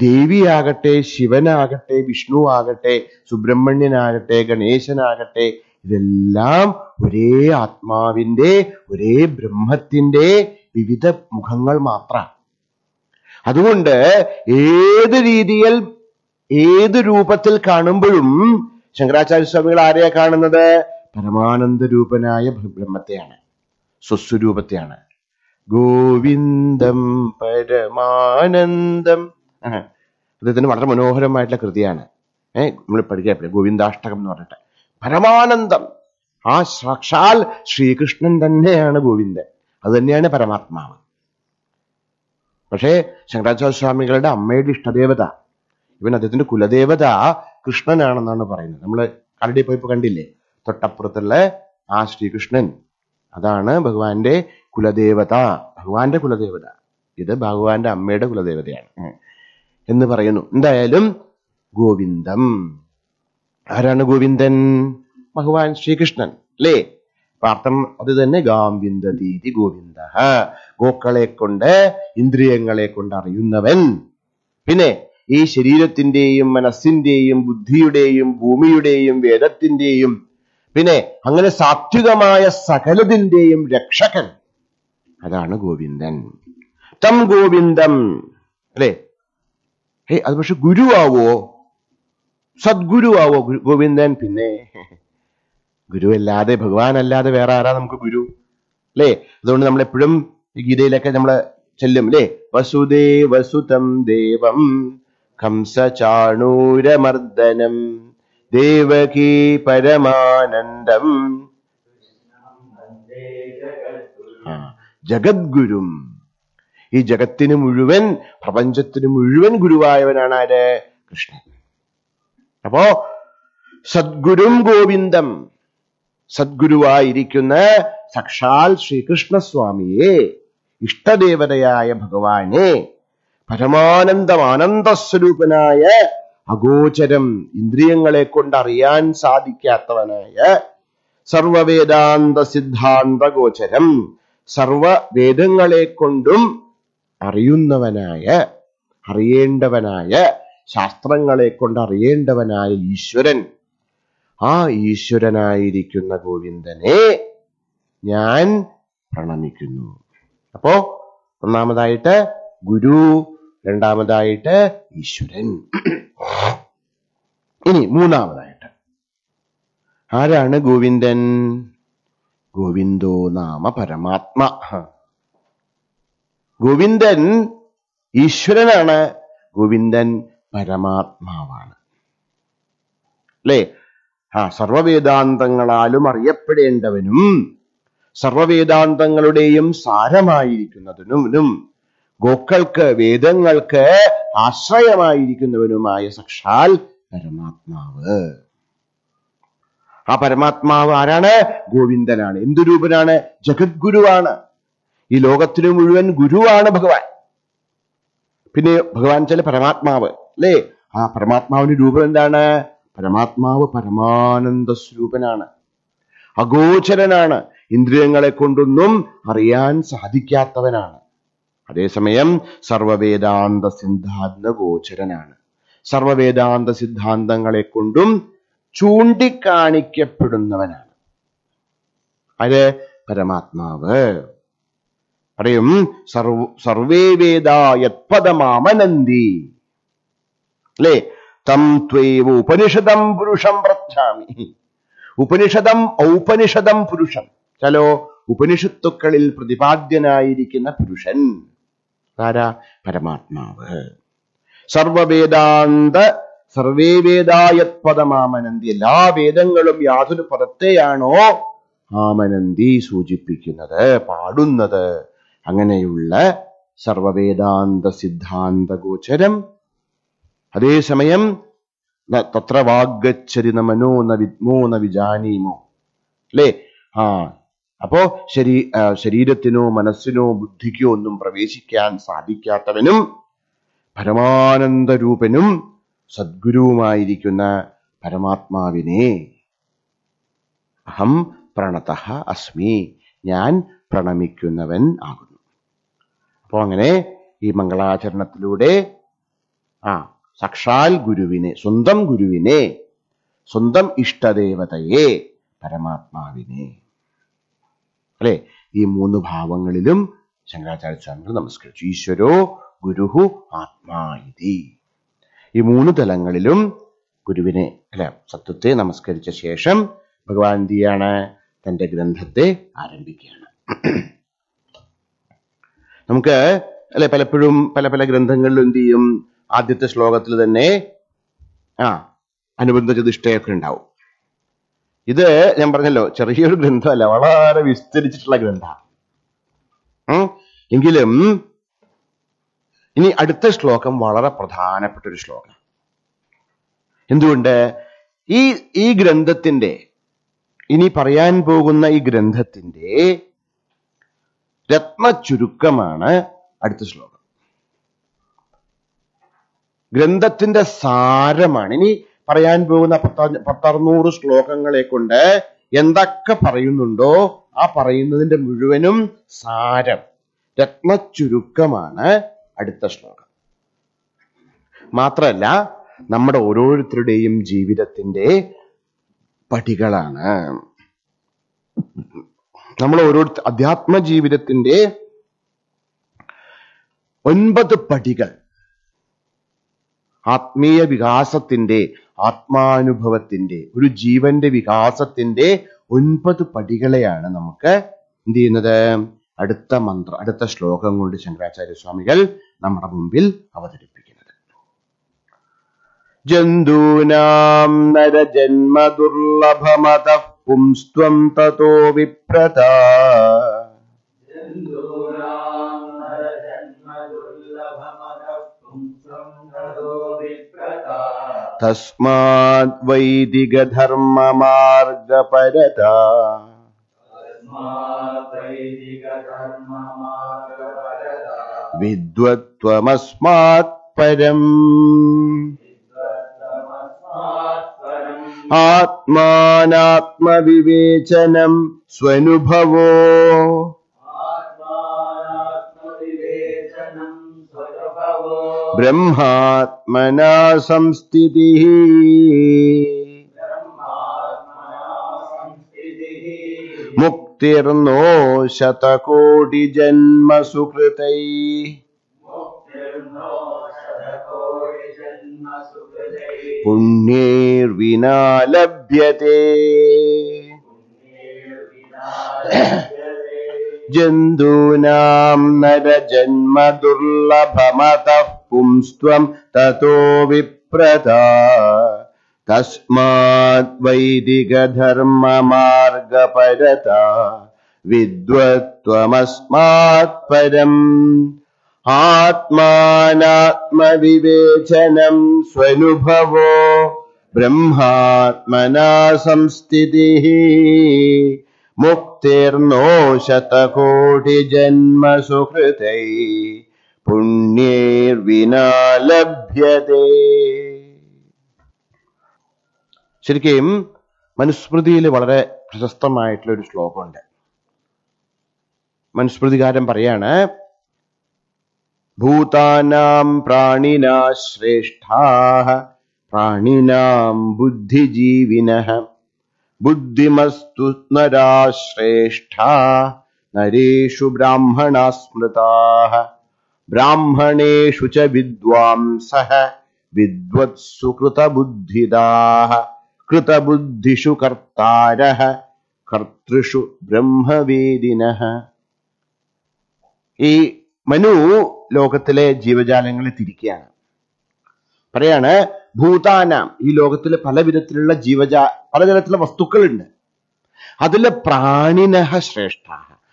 ദേവിയാകട്ടെ ശിവനാകട്ടെ വിഷ്ണു ആകട്ടെ സുബ്രഹ്മണ്യനാകട്ടെ ഗണേശനാകട്ടെ ഇതെല്ലാം ഒരേ ആത്മാവിന്റെ ഒരേ ബ്രഹ്മത്തിന്റെ വിവിധ മുഖങ്ങൾ മാത്രം അതുകൊണ്ട് ഏത് രീതിയിൽ ഏത് രൂപത്തിൽ കാണുമ്പോഴും ശങ്കരാചാര്യ സ്വാമികൾ ആരെയാ കാണുന്നത് പരമാനന്ദ രൂപനായ ബ്രഹ്മത്തെയാണ് സ്വസ്വരൂപത്തെയാണ് ഗോവിന്ദം പരമാനന്ദം ആഹ്. അദ്ദേഹത്തിന് വളരെ മനോഹരമായിട്ടുള്ള കൃതിയാണ് ഏഹ് നമ്മൾ പഠിക്കാൻ ഗോവിന്ദാഷ്ടകം എന്ന് പറഞ്ഞിട്ട് പരമാനന്ദം ആ സാക്ഷാൽ ശ്രീകൃഷ്ണൻ തന്നെയാണ് ഗോവിന്ദൻ അത് തന്നെയാണ് പരമാത്മാവ് പക്ഷേ ശങ്കരാചാര്യ സ്വാമികളുടെ അമ്മയുടെ ഇഷ്ടദേവത ഇവൻ അദ്ദേഹത്തിന്റെ കുലദേവത കൃഷ്ണനാണെന്നാണ് പറയുന്നത് നമ്മൾ കരടി പോയപ്പോ കണ്ടില്ലേ തൊട്ടപ്പുറത്തുള്ള ആ ശ്രീകൃഷ്ണൻ അതാണ് ഭഗവാന്റെ കുലദേവത ഭഗവാന്റെ കുലദേവത ഇത് ഭഗവാന്റെ അമ്മയുടെ കുലദേവതയാണ് ഉം. എന്ന് പറയുന്നു എന്തായാലും ഗോവിന്ദം ആരാണ് ഗോവിന്ദൻ ഭഗവാൻ ശ്രീകൃഷ്ണൻ അല്ലേ പാർത്ഥം അത് തന്നെ ഗാംവിന്ദതീതി ഗോവിന്ദ ഗോക്കളെ കൊണ്ട് ഇന്ദ്രിയങ്ങളെ കൊണ്ട് അറിയുന്നവൻ പിന്നെ ഈ ശരീരത്തിന്റെയും മനസ്സിന്റെയും ബുദ്ധിയുടെയും ഭൂമിയുടെയും വേദത്തിന്റെയും പിന്നെ അങ്ങനെ സാത്വികമായ സകലതിന്റെയും രക്ഷകൻ അതാണ് ഗോവിന്ദൻ തം ഗോവിന്ദം അല്ലേ ഹേ അത് പക്ഷെ ഗുരുവാവോ സദ്ഗുരുവാവോ ഗു- ഗോവിന്ദൻ പിന്നെ ഗുരുവല്ലാതെ ഭഗവാനല്ലാതെ വേറെ ആരാ നമുക്ക് ഗുരു അല്ലേ അതുകൊണ്ട് നമ്മൾ എപ്പോഴും ഗീതയിലൊക്കെ നമ്മൾ ചെല്ലും അല്ലേ വസുദേ വസുതം ദേവം കംസചാണൂരമർദ്ദനം ദേവകീ പരമാനന്ദം വന്ദേ ജഗദ്ഗുരു ആ, ജഗദ്ഗുരും ഈ ജഗത്തിന് മുഴുവൻ പ്രപഞ്ചത്തിന് മുഴുവൻ ഗുരുവായവനാണ് ആര് കൃഷ്ണൻ അപ്പോ സദ്ഗുരും ഗോവിന്ദം സദ്ഗുരുവായിരിക്കുന്ന സാക്ഷാൽ ശ്രീകൃഷ്ണസ്വാമിയെ ഇഷ്ടദേവതയായ ഭഗവാനെ പരമാനന്ദം ആനന്ദസ്വരൂപനായ അഗോചരം ഇന്ദ്രിയങ്ങളെ കൊണ്ട് അറിയാൻ സാധിക്കാത്തവനായ സർവവേദാന്ത സിദ്ധാന്ത ഗോചരം സർവവേദങ്ങളെ കൊണ്ടും അറിയുന്നവനായ അറിയേണ്ടവനായ ശാസ്ത്രങ്ങളെ കൊണ്ട് അറിയേണ്ടവനായ ഈശ്വരൻ ആ ഈശ്വരനായിരിക്കുന്ന ഗോവിന്ദനെ ഞാൻ പ്രണമിക്കുന്നു അപ്പോ ഒന്നാമതായിട്ട് ഗുരു രണ്ടാമതായിട്ട് ഈശ്വരൻ ഇനി മൂന്നാമതായിട്ട് ആരാണ് ഗോവിന്ദൻ ഗോവിന്ദോ നാമ പരമാത്മ ഗോവിന്ദൻ ഈശ്വരനാണ് ഗോവിന്ദൻ പരമാത്മാവാണ് അല്ലേ ആ സർവവേദാന്തങ്ങളാലും അറിയപ്പെടേണ്ടവനും സർവവേദാന്തങ്ങളുടെയും സാരമായിരിക്കുന്നതിനും ഗോക്കൾക്ക് വേദങ്ങൾക്ക് ആശ്രയമായിരിക്കുന്നവനുമായ സാക്ഷാൽ പരമാത്മാവ് ആ പരമാത്മാവ് ആരാണ് ഗോവിന്ദനാണ് എന്തു രൂപനാണ് ജഗദ്ഗുരുവാണ് ഈ ലോകത്തിനു മുഴുവൻ ഗുരുവാണ് ഭഗവാൻ പിന്നെ ഭഗവാൻ ചില പരമാത്മാവ് അല്ലേ ആ പരമാത്മാവിന്റെ രൂപം എന്താണ് പരമാത്മാവ് പരമാനന്ദ സ്വരൂപനാണ് അഗോചരനാണ് ഇന്ദ്രിയങ്ങളെ കൊണ്ടൊന്നും അറിയാൻ സാധിക്കാത്തവനാണ് അതേസമയം സർവവേദാന്ത സിദ്ധാന്ത ഗോചരനാണ് സർവവേദാന്ത സിദ്ധാന്തങ്ങളെ കൊണ്ടും ചൂണ്ടിക്കാണിക്കപ്പെടുന്നവനാണ് അത് പരമാത്മാവ് പറയും സർവ സർവേ വേദ യത്പദമാമനന്തി അല്ലേ തം ത്വേവ ഉപനിഷദം പുരുഷം പ്രച്ഛാമി ഉപനിഷദം ഔപനിഷദം പുരുഷം ചലോ ഉപനിഷത്തുക്കളിൽ പ്രതിപാദ്യനായിരിക്കുന്ന പുരുഷൻ ആരാ പരമാത്മാവ് സർവവേദാന്ത സർവേ വേദായത്പദമാമനന്തി എല്ലാ വേദങ്ങളും യാതൊരു പദത്തെയാണോ ആമനന്തി സൂചിപ്പിക്കുന്നത് പാടുന്നത് അങ്ങനെയുള്ള സർവവേദാന്ത സിദ്ധാന്ത ഗോചരം അതേസമയം ന- തത്ര വാഗച്ചരി ന മനോ ന വിദ്മോ ന വിജാനീമോ അല്ലേ ആ അപ്പോ ശരീ ആ, ശരീരത്തിനോ മനസ്സിനോ ബുദ്ധിക്കോ ഒന്നും പ്രവേശിക്കാൻ സാധിക്കാത്തവനും പരമാനന്ദ രൂപനും സദ്ഗുരുവുമായിരിക്കുന്ന പരമാത്മാവിനെ അഹം പ്രണത അസ്മി ഞാൻ പ്രണമിക്കുന്നവൻ ആകുന്നു അപ്പോൾ അങ്ങനെ ഈ മംഗളാചരണത്തിലൂടെ ആ സാക്ഷാൽ ഗുരുവിനെ സ്വന്തം ഗുരുവിനെ സ്വന്തം ഇഷ്ടദേവതയെ പരമാത്മാവിനെ അല്ലെ ഈ മൂന്ന് ഭാവങ്ങളിലും ശങ്കരാചാര്യ സ്വാമികൾ നമസ്കരിച്ചു ഈശ്വരോ ഗുരുഹു ആത്മാ ഇതി ഈ മൂന്ന് തലങ്ങളിലും ഗുരുവിനെ അല്ലെ സത്വത്തെ നമസ്കരിച്ച ശേഷം ഭഗവാൻ എന്ത് ചെയ്യാണ് തന്റെ ഗ്രന്ഥത്തെ ആരംഭിക്കുകയാണ് നമുക്ക് അല്ലെ പലപ്പോഴും പല പല ഗ്രന്ഥങ്ങളിലും എന്ത് ചെയ്യും ആദ്യത്തെ ശ്ലോകത്തിൽ തന്നെ ആ അനുബന്ധ ചതുഷ്ടയൊക്കെ ഉണ്ടാവും ഇത് ഞാൻ പറഞ്ഞല്ലോ ചെറിയൊരു ഗ്രന്ഥമല്ല വളരെ വിസ്തരിച്ചിട്ടുള്ള ഗ്രന്ഥ എങ്കിലും ഇനി അടുത്ത ശ്ലോകം വളരെ പ്രധാനപ്പെട്ട ഒരു ശ്ലോകം എന്തുകൊണ്ട് ഈ ഈ ഗ്രന്ഥത്തിന്റെ ഇനി പറയാൻ പോകുന്ന ഈ ഗ്രന്ഥത്തിന്റെ രത്ന ചുരുക്കമാണ് അടുത്ത ശ്ലോകം ഗ്രന്ഥത്തിന്റെ സാരമാണ് ഇനി പറയാൻ പോകുന്ന പത്ത പത്തറുന്നൂറ് ശ്ലോകങ്ങളെ കൊണ്ട് എന്തൊക്കെ പറയുന്നുണ്ടോ ആ പറയുന്നതിന്റെ മുഴുവനും സാരം രത്ന ചുരുക്കമാണ് അടുത്ത ശ്ലോകം മാത്രമല്ല നമ്മുടെ ഓരോരുത്തരുടെയും ജീവിതത്തിന്റെ പടികളാണ് നമ്മൾ ഓരോരുത്തർ അധ്യാത്മ ജീവിതത്തിന്റെ ഒൻപത് പടികൾ ആത്മീയ വികാസത്തിന്റെ ആത്മാനുഭവത്തിന്റെ ഒരു ജീവന്റെ വികാസത്തിന്റെ ഒൻപത് പടികളെയാണ് നമുക്ക് എന്ത് ചെയ്യുന്നത് അടുത്ത മന്ത്രം അടുത്ത ശ്ലോകം കൊണ്ട് ശങ്കരാചാര്യ സ്വാമികൾ നമ്മുടെ മുമ്പിൽ അവതരിപ്പിക്കുന്നത് ജന്തൂനാം നരജന്മ ദുർലഭമത പുംസ്ത്വം തതോ വിപ്രത ജന്തൂനാം നരജന്മദുർലഭമതഃ പുംസം തതോ വിപ്രതാ. തസ്മാത് വൈദിക ധർമ്മ മാർഗപരത തസ്മാദ്വൈദികധർമ്മമാർഗപരതാ. വിദ്വത്വമസ്മാത് പരം വിദ്വത്തമസ്മാത്പരം ആത്മാനാത്മവിവേചനം സ്വനുഭവോ ആത്മാനാത്മവിവേചനം സ്വരഭവോ ബ്രഹ്മാത്മനാ സംസ്ഥിതി ബ്രഹ്മാത്മനാ സംസ്ഥിതിഃ മുക്തിർനോ ശതകോടിജന്മസുകൃതൈ മുക്തിർനോ ശതകോടിജന്മസുഹൃദൈ പുണ്യേർവിനാ ലഭ്യത്തെ പുണ്യേർവിനാലഭ്യതേ ജന്തൂനാം നരജന്മ ദുർലഭമതഃ പുംസ്ത്വം തതോ വിപ്രത തസ്മാത് വൈദിക ധർമ്മ മാർഗപരത വിദ്വത്വമസ്മാത് പരം ആത്മാനാത്മവിവേചനം സ്വനുഭവോ ബ്രഹ്മാത്മനാ സംസ്ഥിതി മുക്തിർനോ ശതകോടിജന്മസുഹൃതൈ പുണ്യേർവിനാ ലഭ്യതേ ശരിക്കും മനുസ്മൃതിയിൽ വളരെ പ്രശസ്തമായിട്ടുള്ള ഒരു ശ്ലോകമുണ്ട് മനുസ്മൃതികാരൻ പറയാണ് ഭൂതാനാം പ്രാണിനാ ശ്രേഷ്ഠാ പ്രാണിനാം ബുദ്ധിജീവിനഃ ബുദ്ധിമസ്തു നരാ ശ്രേഷ്ഠാ നരേഷു ബ്രാഹ്മണാ സ്മൃതാഃ ബ്രാഹ്മണേഷു ച വിദ്വാംസഃ വിദ്വത്സു കൃതബുദ്ധിതാഃ കൃതബുദ്ധിഷു കർത്താരഃ കർത്തൃഷു ബ്രഹ്മവേദിനഃ ഈ മനു ലോകത്തിലെ ജീവജാലങ്ങളെ തിരിക്കുകയാണ് പറയാണ് ഭൂതാനാം ഈ ലോകത്തിലെ പല വിധത്തിലുള്ള ജീവജാ പലതരത്തിലുള്ള വസ്തുക്കളുണ്ട് അതിലെ പ്രാണിനഹ ശ്രേഷ്ഠ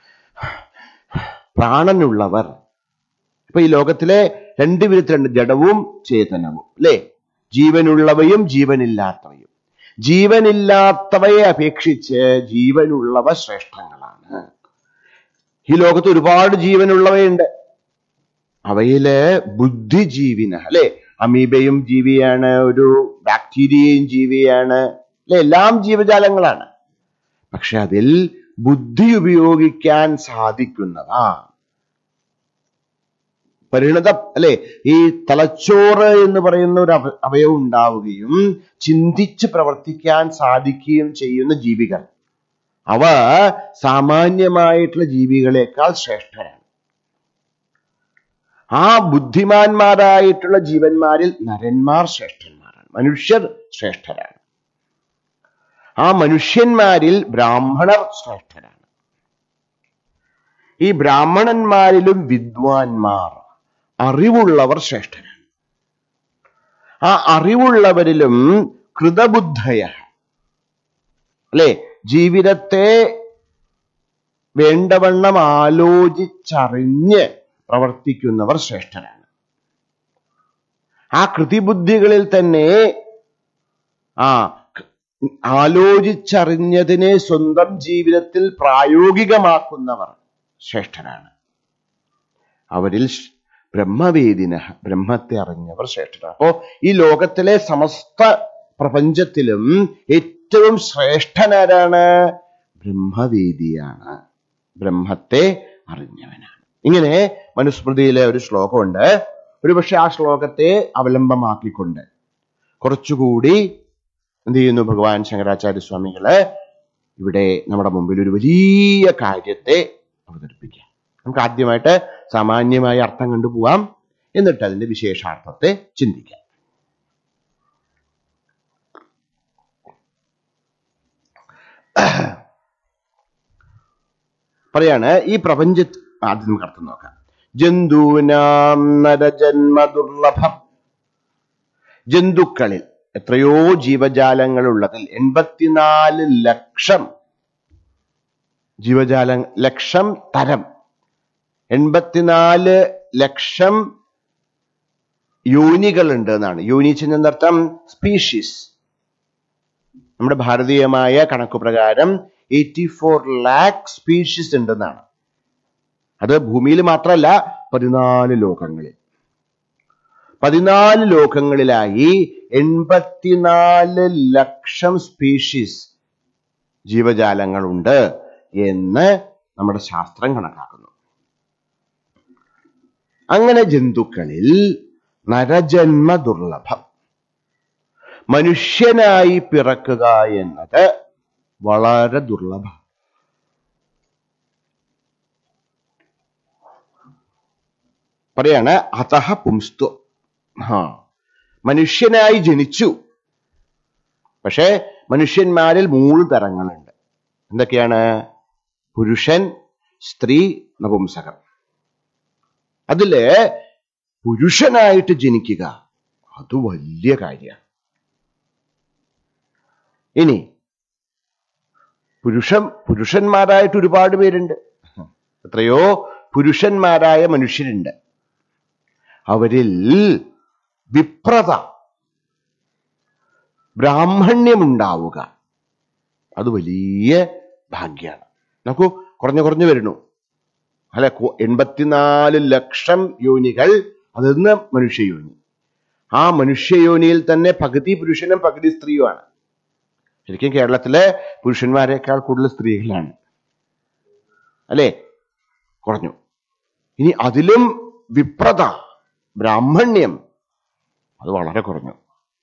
പ്രാണനുള്ളവർ ഇപ്പൊ ഈ ലോകത്തിലെ രണ്ട് വിധത്തിലുണ്ട് ജഡവും ചേതനവും അല്ലെ ജീവനുള്ളവയും ജീവനില്ലാത്തവയും ജീവനില്ലാത്തവയെ അപേക്ഷിച്ച് ജീവനുള്ളവ ശ്രേഷ്ഠങ്ങളാണ് ഈ ലോകത്ത് ഒരുപാട് ജീവനുള്ളവയുണ്ട് അവയില് ബുദ്ധിജീവിന അല്ലെ അമീബയും ജീവിയാണ് ഒരു ബാക്ടീരിയയും ജീവിയാണ് അല്ലെ എല്ലാം ജീവജാലങ്ങളാണ് പക്ഷെ അതിൽ ബുദ്ധി ഉപയോഗിക്കാൻ സാധിക്കുന്നതാ പരിണത അല്ലെ ഈ തലച്ചോറ് എന്ന് പറയുന്ന ഒരു അവ- അവയവം ഉണ്ടാവുകയും ചിന്തിച്ച് പ്രവർത്തിക്കാൻ സാധിക്കുകയും ചെയ്യുന്ന ജീവികൾ അവ സാമാന്യമായിട്ടുള്ള ജീവികളെക്കാൾ ശ്രേഷ്ഠരാണ് ആ ബുദ്ധിമാന്മാരായിട്ടുള്ള ജീവന്മാരിൽ നരന്മാർ ശ്രേഷ്ഠന്മാരാണ് മനുഷ്യർ ശ്രേഷ്ഠരാണ് ആ മനുഷ്യന്മാരിൽ ബ്രാഹ്മണർ ശ്രേഷ്ഠരാണ് ഈ ബ്രാഹ്മണന്മാരിലും വിദ്വാൻമാർ അറിവുള്ളവർ ശ്രേഷ്ഠരാണ് ആ അറിവുള്ളവരിലും കൃതബുദ്ധയ അല്ലെ ജീവിതത്തെ വേണ്ടവണ്ണം ആലോചിച്ചറിഞ്ഞ് പ്രവർത്തിക്കുന്നവർ ശ്രേഷ്ഠരാണ് ആ കൃതിബുദ്ധികളിൽ തന്നെ ആ ക- ആലോചിച്ചറിഞ്ഞതിനെ സ്വന്തം ജീവിതത്തിൽ പ്രായോഗികമാക്കുന്നവർ ശ്രേഷ്ഠരാണ് അവരിൽ ശ്- ബ്രഹ്മവേദിന ബ്രഹ്മത്തെ അറിഞ്ഞവർ ശ്രേഷ്ഠരാണ് അപ്പോ ഈ ലോകത്തിലെ സമസ്ത പ്രപഞ്ചത്തിലും ഏറ്റവും ശ്രേഷ്ഠനാരാണ് ബ്രഹ്മവേദിയാണ് ബ്രഹ്മത്തെ അറിഞ്ഞവനാണ് ഇങ്ങനെ മനുസ്മൃതിയിലെ ഒരു ശ്ലോകമുണ്ട് ഒരുപക്ഷെ ആ ശ്ലോകത്തെ അവലംബമാക്കിക്കൊണ്ട് കുറച്ചുകൂടി എന്ത് ചെയ്യുന്നു ഭഗവാൻ ശങ്കരാചാര്യ സ്വാമികള് ഇവിടെ നമ്മുടെ മുമ്പിൽ ഒരു വലിയ കാര്യത്തെ അവതരിപ്പിക്കാം നമുക്ക് ആദ്യമായിട്ട് സാമാന്യമായ അർത്ഥം കണ്ടുപോവാം എന്നിട്ട് അതിന്റെ വിശേഷാർത്ഥത്തെ ചിന്തിക്കാം പറയാണ് ഈ പ്രപഞ്ച ആദ്യം നമുക്ക് അർത്ഥം നോക്കാം ജന്തൂനാം നരജന്മ ദുർലഭം ജന്തുക്കളിൽ എത്രയോ ജീവജാലങ്ങളുള്ളതിൽ എൺപത്തിനാല് ലക്ഷം ജീവജാല ലക്ഷം തരം എൺപത്തിനാല് ലക്ഷം യോനികളുണ്ട് എന്നാണ് യോനി എന്നർത്ഥം സ്പീഷീസ് നമ്മുടെ ഭാരതീയമായ കണക്കു പ്രകാരം എയ്റ്റി ഫോർ ലാക്ക് സ്പീഷീസ് ഉണ്ടെന്നാണ് അത് ഭൂമിയിൽ മാത്രമല്ല പതിനാല് ലോകങ്ങളിൽ പതിനാല് ലോകങ്ങളിലായി എൺപത്തിനാല് ലക്ഷം സ്പീഷീസ് ജീവജാലങ്ങളുണ്ട് എന്ന് നമ്മുടെ ശാസ്ത്രം കണക്കാക്കുന്നു അങ്ങനെ ജന്തുക്കളിൽ നരജന്മ ദുർലഭം മനുഷ്യനായി പിറക്കുക എന്നത് വളരെ ദുർലഭം പറയാണ് അതഹ പുംസ്തു ഹാ മനുഷ്യനായി ജനിച്ചു പക്ഷേ മനുഷ്യന്മാരിൽ മൂന്ന് തരങ്ങളുണ്ട് എന്തൊക്കെയാണ് പുരുഷൻ സ്ത്രീ നപുംസകം അതില് പുരുഷനായിട്ട് ജനിക്കുക അത് വലിയ കാര്യമാണ് ഇനി പുരുഷൻ പുരുഷന്മാരായിട്ട് ഒരുപാട് പേരുണ്ട് എത്രയോ പുരുഷന്മാരായ മനുഷ്യരുണ്ട് അവരിൽ വിപ്രത ബ്രാഹ്മണ്യമുണ്ടാവുക അത് വലിയ ഭാഗ്യാണ് നോക്കൂ കുറഞ്ഞു കുറഞ്ഞു വരുന്നു അല്ലെ കു- എൺപത്തിനാല് ലക്ഷം യോനികൾ അതിന്ന് മനുഷ്യയോനി ആ മനുഷ്യയോനിയിൽ തന്നെ പകുതി പുരുഷനും പകുതി സ്ത്രീയുമാണ് ശരിക്കും കേരളത്തിലെ പുരുഷന്മാരെക്കാൾ കൂടുതൽ സ്ത്രീകളാണ് അല്ലേ കുറഞ്ഞു ഇനി അതിലും വിപ്രത ബ്രാഹ്മണ്യം അത് വളരെ കുറഞ്ഞു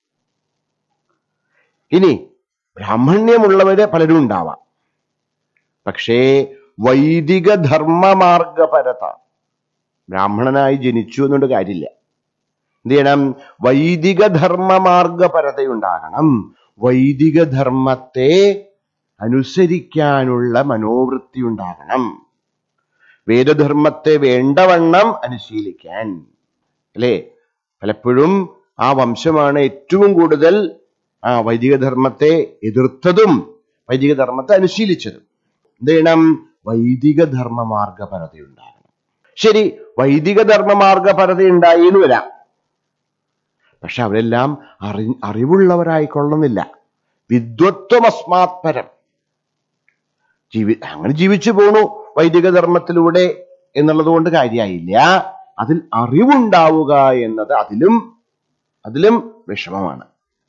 ഇനി ബ്രാഹ്മണ്യമുള്ളവര് പലരും ഉണ്ടാവാം പക്ഷേ വൈദിക ധർമ്മമാർഗപരത ബ്രാഹ്മണനായി ജനിച്ചു എന്നുകൊണ്ട് കാര്യമില്ല എന്ത് ചെയ്യണം വൈദിക ധർമ്മമാർഗപരതയുണ്ടാകണം വൈദിക ധർമ്മത്തെ അനുസരിക്കാനുള്ള മനോവൃത്തി ഉണ്ടാകണം വേദധർമ്മത്തെ വേണ്ടവണ്ണം അനുശീലിക്കാൻ അല്ലേ പലപ്പോഴും ആ വംശമാണ് ഏറ്റവും കൂടുതൽ ആ വൈദിക ധർമ്മത്തെ എതിർത്തതും വൈദിക ധർമ്മത്തെ അനുശീലിച്ചതും എന്ത് ചെയ്യണം വൈദിക ധർമ്മ മാർഗപരത ഉണ്ടാകണം ശരി വൈദിക ധർമ്മ മാർഗപരത ഉണ്ടായി എന്ന് വരാം പക്ഷെ അവരെല്ലാം അറി അറിവുള്ളവരായിക്കൊള്ളുന്നില്ല വിദ്വത്വം അസ്മാത്പരം ജീവി അങ്ങനെ ജീവിച്ചു പോണു വൈദിക ധർമ്മത്തിലൂടെ എന്നുള്ളത് കൊണ്ട് കാര്യമായില്ല അതിൽ അറിവുണ്ടാവുക എന്നത് അതിലും അതിലും വിഷമമാണ്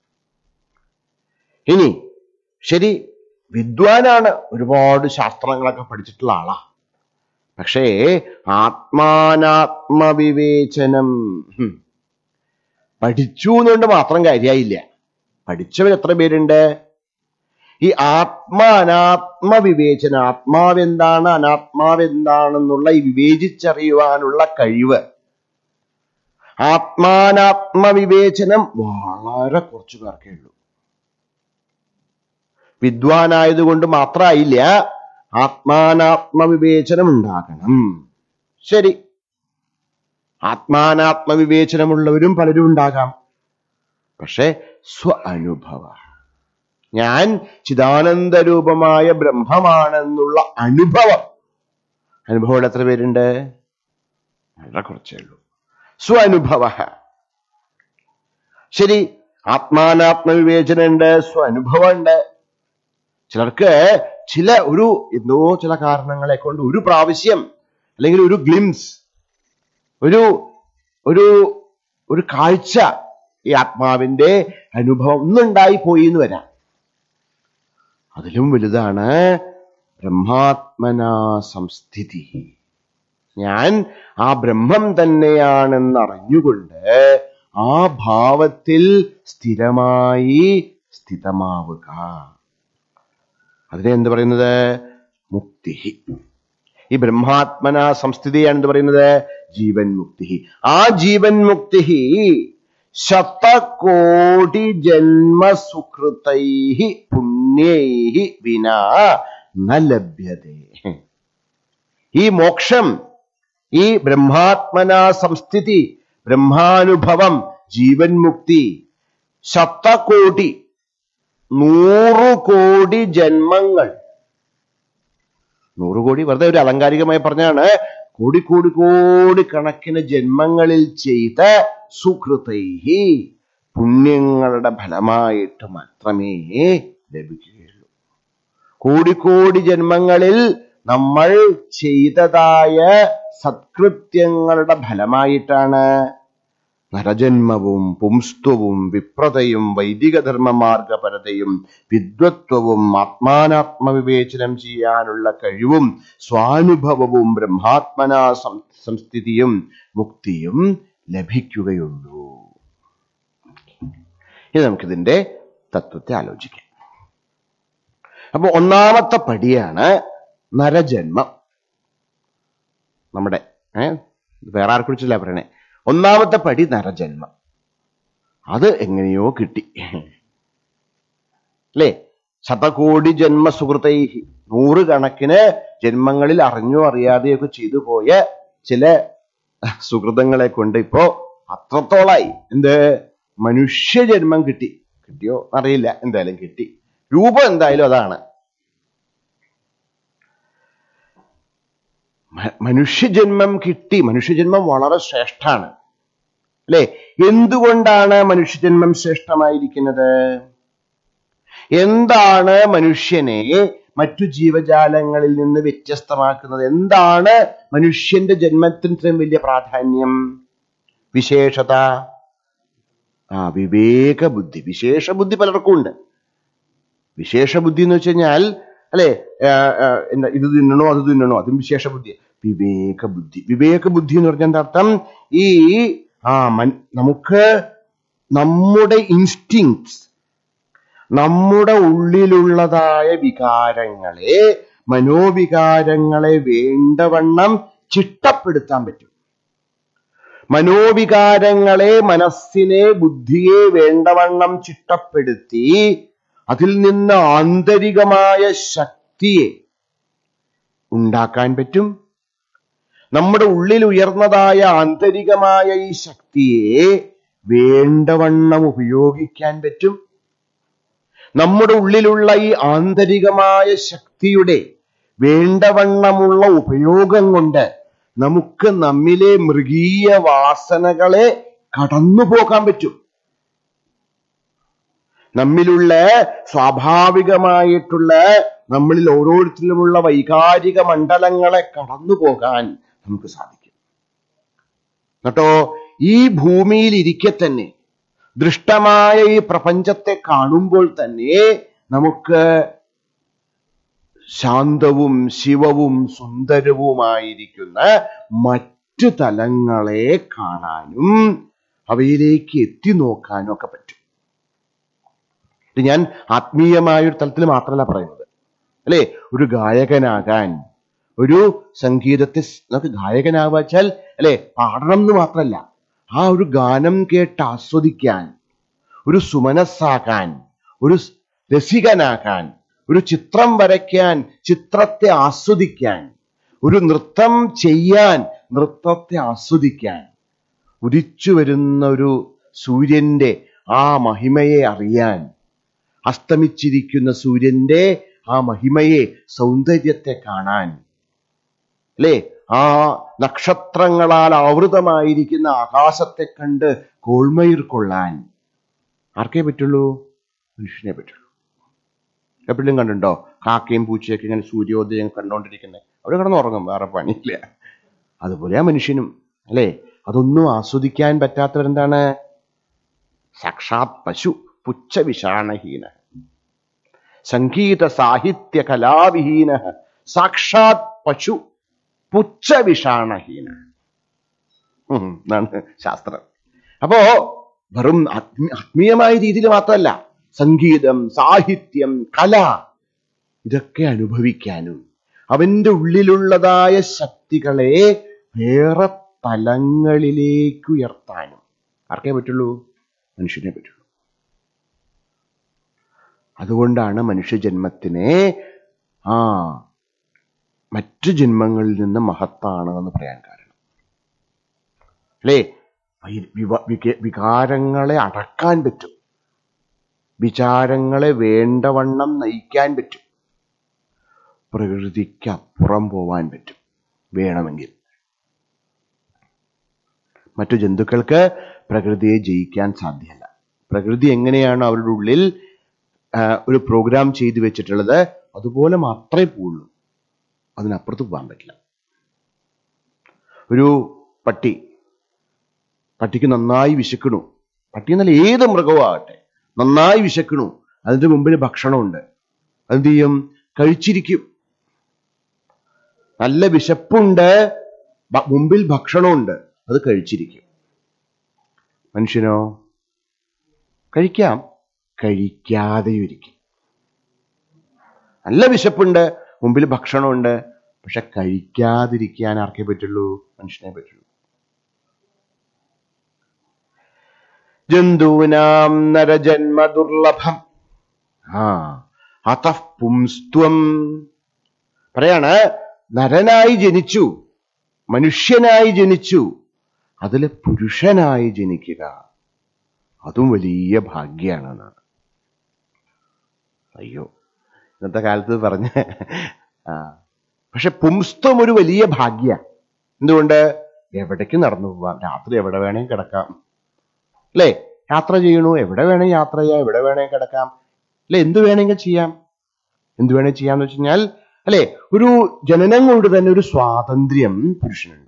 ഇനി ശരി വിദ്വാനാണ് ഒരുപാട് ശാസ്ത്രങ്ങളൊക്കെ പഠിച്ചിട്ടുള്ള ആളാ പക്ഷേ ആത്മാനാത്മവിവേചനം ഹും. പഠിച്ചു എന്നുകൊണ്ട് മാത്രം കാര്യമായില്ല പഠിച്ചവർ എത്ര പേരുണ്ട് ഈ ആത്മ അനാത്മ വിവേചന ആത്മാവെന്താണ് അനാത്മാവെന്താണെന്നുള്ള ഈ വിവേചിച്ചറിയുവാനുള്ള കഴിവ് ആത്മാനാത്മ വിവേചനം വളരെ കുറച്ചു പേർക്കേ ഉള്ളൂ വിദ്വാനായതുകൊണ്ട് മാത്രമായില്ല ആത്മാനാത്മ വിവേചനം ഉണ്ടാകണം ശരി ആത്മാനാത്മ വിവേചനമുള്ളവരും പലരും ഉണ്ടാകാം പക്ഷെ സ്വ അനുഭവ ഞാൻ ചിദാനന്ദരൂപമായ ബ്രഹ്മമാണെന്നുള്ള അനുഭവം അനുഭവം എത്ര പേരുണ്ട് വളരെ കുറച്ചേ ഉള്ളൂ സ്വ അനുഭവ ശരി ആത്മാനാത്മ വിവേചനമുണ്ട് സ്വ അനുഭവമുണ്ട് ചിലർക്ക് ചില ഒരു എന്തോ ചില കാരണങ്ങളെ കൊണ്ട് ഒരു പ്രാവശ്യം അല്ലെങ്കിൽ ഒരു ഗ്ലിംസ് ഒരു ഒരു ഒരു കാഴ്ച ഈ ആത്മാവിന്റെ അനുഭവം ഒന്നുണ്ടായി പോയി എന്ന് വരാം അതിലും വലുതാണ് ബ്രഹ്മാത്മനാ സംസ്ഥിതി ഞാൻ ആ ബ്രഹ്മം തന്നെയാണെന്നറിഞ്ഞുകൊണ്ട് ആ ഭാവത്തിൽ സ്ഥിരമായി സ്ഥിതമാവുക അതിനെ എന്ത് പറയുന്നത് മുക്തി ഈ ബ്രഹ്മാത്മന സംസ്ഥിതിയാണ് എന്ത് പറയുന്നത് ജീവൻ മുക്തി ആ ജീവൻ മുക്തി ശതകോടി ജന്മ സുഹൃതൈ പുണ്യൈ വിനാ ന ലഭ്യതേ ഈ മോക്ഷം ഈ ബ്രഹ്മാത്മന സംസ്ഥിതി ബ്രഹ്മാനുഭവം ജീവൻ മുക്തി ശതകോടി നൂറു കോടി ജന്മങ്ങൾ നൂറ് കോടി വെറുതെ ഒരു അലങ്കാരികമായി പറഞ്ഞാണ് കോടി കോടി കോടി കണക്കിന് ജന്മങ്ങളിൽ ചെയ്ത സുഹൃതൈഹി പുണ്യങ്ങളുടെ ഫലമായിട്ട് മാത്രമേ ലഭിക്കുകയുള്ളൂ കോടിക്കോടി ജന്മങ്ങളിൽ നമ്മൾ ചെയ്തതായ സത്കൃത്യങ്ങളുടെ ഫലമായിട്ടാണ് നരജന്മവും പുംസ്ത്വവും വിപ്രതയും വൈദിക ധർമ്മമാർഗപരതയും വിദ്വത്വവും ആത്മാനാത്മവിവേചനം ചെയ്യാനുള്ള കഴിവും സ്വാനുഭവവും ബ്രഹ്മാത്മനാ സം- സംസ്ഥിതിയും മുക്തിയും ലഭിക്കുകയുള്ളൂ ഇനി നമുക്കിതിന്റെ തത്വത്തെ ആലോചിക്കാം അപ്പൊ ഒന്നാമത്തെ പടിയാണ് നരജന്മം നമ്മുടെ ഏഹ് വേറെ ആരെ കുറിച്ചല്ല പറയണേ ഒന്നാമത്തെ പടി നരജന്മം അത് എങ്ങനെയോ കിട്ടി അല്ലേ ശതകോടി ജന്മ സുഹൃത്തൈ നൂറുകണക്കിന് ജന്മങ്ങളിൽ അറിഞ്ഞോ അറിയാതെയൊക്കെ ചെയ്തു പോയ ചില സുഹൃതങ്ങളെ കൊണ്ട് ഇപ്പോ അത്രത്തോളായി എന്ത് മനുഷ്യജന്മം കിട്ടി കിട്ടിയോ അറിയില്ല എന്തായാലും കിട്ടി രൂപം എന്തായാലും അതാണ് മ- മനുഷ്യജന്മം കിട്ടി മനുഷ്യജന്മം വളരെ ശ്രേഷ്ഠാണ് അല്ലെ എന്തുകൊണ്ടാണ് മനുഷ്യജന്മം ശ്രേഷ്ഠമായിരിക്കുന്നത് എന്താണ് മനുഷ്യനെ മറ്റു ജീവജാലങ്ങളിൽ നിന്ന് വ്യത്യസ്തമാക്കുന്നത് എന്താണ് മനുഷ്യന്റെ ജന്മത്തിന് ഇത്രയും വലിയ പ്രാധാന്യം വിശേഷത ആ വിവേക ബുദ്ധി വിശേഷ ബുദ്ധി പലർക്കും ഉണ്ട് വിശേഷ ബുദ്ധി എന്ന് വെച്ച് കഴിഞ്ഞാൽ അല്ലെ എന്താ ഇത് തിന്നണോ അത് തിന്നണോ അതും വിശേഷ ബുദ്ധി വിവേക ബുദ്ധി വിവേക ബുദ്ധി എന്ന് പറഞ്ഞാൽ എന്താ അർത്ഥം ഈ ആ മൻ- നമുക്ക് നമ്മുടെ ഇൻസ്റ്റിങ്സ് നമ്മുടെ ഉള്ളിലുള്ളതായ വികാരങ്ങളെ മനോവികാരങ്ങളെ വേണ്ടവണ്ണം ചിട്ടപ്പെടുത്താൻ പറ്റും മനോവികാരങ്ങളെ മനസ്സിനെ ബുദ്ധിയെ വേണ്ടവണ്ണം ചിട്ടപ്പെടുത്തി അതിൽ നിന്ന് ആന്തരികമായ ശക്തിയെ ഉണ്ടാക്കാൻ പറ്റും നമ്മുടെ ഉള്ളിൽ ഉയർന്നതായ ആന്തരികമായ ഈ ശക്തിയെ വേണ്ടവണ്ണം ഉപയോഗിക്കാൻ പറ്റും നമ്മുടെ ഉള്ളിലുള്ള ഈ ആന്തരികമായ ശക്തിയുടെ വേണ്ടവണ്ണമുള്ള ഉപയോഗം കൊണ്ട് നമുക്ക് നമ്മിലെ മൃഗീയ വാസനകളെ കടന്നു പോകാൻ പറ്റും നമ്മിലുള്ള സ്വാഭാവികമായിട്ടുള്ള നമ്മളിൽ ഓരോരുത്തരിലുമുള്ള വൈകാരിക മണ്ഡലങ്ങളെ കടന്നു പോകാൻ നമുക്ക് സാധിക്കും കേട്ടോ ഈ ഭൂമിയിൽ ഇരിക്കെ തന്നെ ദൃഷ്ടമായ ഈ പ്രപഞ്ചത്തെ കാണുമ്പോൾ തന്നെ നമുക്ക് ശാന്തവും ശിവവും സുന്ദരവുമായിരിക്കുന്ന മറ്റു തലങ്ങളെ കാണാനും അവയിലേക്ക് എത്തി നോക്കാനും ഒക്കെ പറ്റും ഇത് ഞാൻ ആത്മീയമായ ഒരു തലത്തിൽ മാത്രമല്ല പറയുന്നത് അല്ലേ ഒരു ഗായകനാകാൻ ഒരു സംഗീതത്തെ സ് നമുക്ക് ഗായകനാവുക വെച്ചാൽ അല്ലെ പാടണം എന്ന് മാത്രമല്ല ആ ഒരു ഗാനം കേട്ട് ആസ്വദിക്കാൻ ഒരു സുമനസ്സാകാൻ ഒരു സ് രസികനാകാൻ ഒരു ചിത്രം വരയ്ക്കാൻ ചിത്രത്തെ ആസ്വദിക്കാൻ ഒരു നൃത്തം ചെയ്യാൻ നൃത്തത്തെ ആസ്വദിക്കാൻ ഉദിച്ചു വരുന്ന ഒരു സൂര്യന്റെ ആ മഹിമയെ അറിയാൻ അസ്തമിച്ചിരിക്കുന്ന സൂര്യന്റെ ആ മഹിമയെ സൗന്ദര്യത്തെ കാണാൻ അല്ലേ ആ നക്ഷത്രങ്ങളാൽ ആവൃതമായിരിക്കുന്ന ആകാശത്തെ കണ്ട് കോൾമയിർ കൊള്ളാൻ ആർക്കേ പറ്റുള്ളൂ മനുഷ്യനെ പറ്റുള്ളൂ എപ്പോഴും കണ്ടുണ്ടോ കാക്കയും പൂച്ചയൊക്കെ ഇങ്ങനെ സൂര്യോദയം കണ്ടുകൊണ്ടിരിക്കുന്നത് അവർ കിടന്നുറങ്ങും വേറെ പണിയില്ല അതുപോലെ ആ മനുഷ്യനും അല്ലേ അതൊന്നും ആസ്വദിക്കാൻ പറ്റാത്തവരെന്താണ് സാക്ഷാത് പശു പുച്ഛവിഷാണഹീന സംഗീത സാഹിത്യ കലാവിഹീന സാക്ഷാത് പശു പുച്ഛവിഷാണഹീന ഉം, എന്നാണ് ശാസ്ത്രം അപ്പോ വെറും ആത്മീ- ആത്മീയമായ രീതിയിൽ മാത്രമല്ല സംഗീതം സാഹിത്യം കല ഇതൊക്കെ അനുഭവിക്കാനും അവന്റെ ഉള്ളിലുള്ളതായ ശക്തികളെ വേറെ തലങ്ങളിലേക്ക് ഉയർത്താനും ആർക്കേ പറ്റുള്ളൂ മനുഷ്യനെ പറ്റുള്ളൂ അതുകൊണ്ടാണ് മനുഷ്യജന്മത്തിനെ ആ മറ്റു ജന്മങ്ങളിൽ നിന്ന് മഹത്താണ് എന്ന് പറയാൻ കാരണം അല്ലേ വൈ- വിവ- വിക- വികാരങ്ങളെ അടക്കാൻ പറ്റും വിചാരങ്ങളെ വേണ്ടവണ്ണം നയിക്കാൻ പറ്റും പ്രകൃതിക്ക് അപ്പുറം പോവാൻ പറ്റും വേണമെങ്കിൽ മറ്റു ജന്തുക്കൾക്ക് പ്രകൃതിയെ ജയിക്കാൻ സാധ്യമല്ല പ്രകൃതി എങ്ങനെയാണ് അവരുടെ ഉള്ളിൽ ആ, ഒരു പ്രോഗ്രാം ചെയ്തു വെച്ചിട്ടുള്ളത് അതുപോലെ മാത്രമേ പോവുള്ളൂ അതിനപ്പുറത്ത് പോകാൻ പറ്റില്ല ഒരു പട്ടി പട്ടിക്ക് നന്നായി വിശക്കണു പട്ടി എന്നല്ല ഏത് മൃഗവും ആകട്ടെ നന്നായി വിശക്കണു അതിന്റെ മുമ്പിൽ ഭക്ഷണമുണ്ട് എന്ത് ചെയ്യും കഴിച്ചിരിക്കും നല്ല വിശപ്പുണ്ട് ഭ- മുമ്പിൽ ഭക്ഷണമുണ്ട് അത് കഴിച്ചിരിക്കും മനുഷ്യനോ കഴിക്കാം കഴിക്കാതെയും ഇരിക്കും നല്ല വിശപ്പുണ്ട് മുമ്പിൽ ഭക്ഷണമുണ്ട് പക്ഷെ കഴിക്കാതിരിക്കാൻ ആർക്കേ പറ്റുള്ളൂ മനുഷ്യനെ പറ്റുള്ളൂ ജന്തൂനാം നരജന്മ ദുർലഭം ആ അതഃ പുംസ്ത്വം പറയാണ് നരനായി ജനിച്ചു മനുഷ്യനായി ജനിച്ചു അതിലെ പുരുഷനായി ജനിക്കുക അതും വലിയ ഭാഗ്യാണെന്നാണ് അയ്യോ ഇന്നത്തെ കാലത്ത് പറഞ്ഞ ആ പക്ഷെ പുംസ്ത്വം ഒരു വലിയ ഭാഗ്യ എന്തുകൊണ്ട് എവിടേക്ക് നടന്നു പോവാം രാത്രി എവിടെ വേണേലും കിടക്കാം അല്ലേ യാത്ര ചെയ്യണു എവിടെ വേണേ യാത്ര ചെയ്യാം എവിടെ വേണേ കിടക്കാം അല്ലെ എന്ത് വേണമെങ്കിൽ ചെയ്യാം എന്ത് വേണേ ചെയ്യാന്ന് വെച്ച് കഴിഞ്ഞാൽ അല്ലെ ഒരു ജനനം കൊണ്ട് തന്നെ ഒരു സ്വാതന്ത്ര്യം പുരുഷനുണ്ട്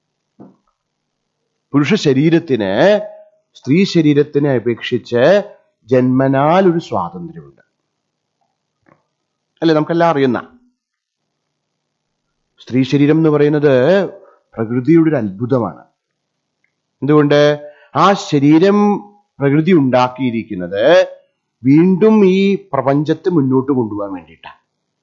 പുരുഷ ശരീരത്തിന് സ്ത്രീ ശരീരത്തിനെ അപേക്ഷിച്ച് ജന്മനാൽ ഒരു സ്വാതന്ത്ര്യമുണ്ട് അല്ലെ നമുക്കെല്ലാം അറിയുന്ന സ്ത്രീ ശരീരം എന്ന് പറയുന്നത് പ്രകൃതിയുടെ ഒരു അത്ഭുതമാണ് എന്തുകൊണ്ട് ആ ശരീരം പ്രകൃതി ഉണ്ടാക്കിയിരിക്കുന്നത് വീണ്ടും ഈ പ്രപഞ്ചത്തെ മുന്നോട്ട് കൊണ്ടുപോകാൻ വേണ്ടിയിട്ടാണ്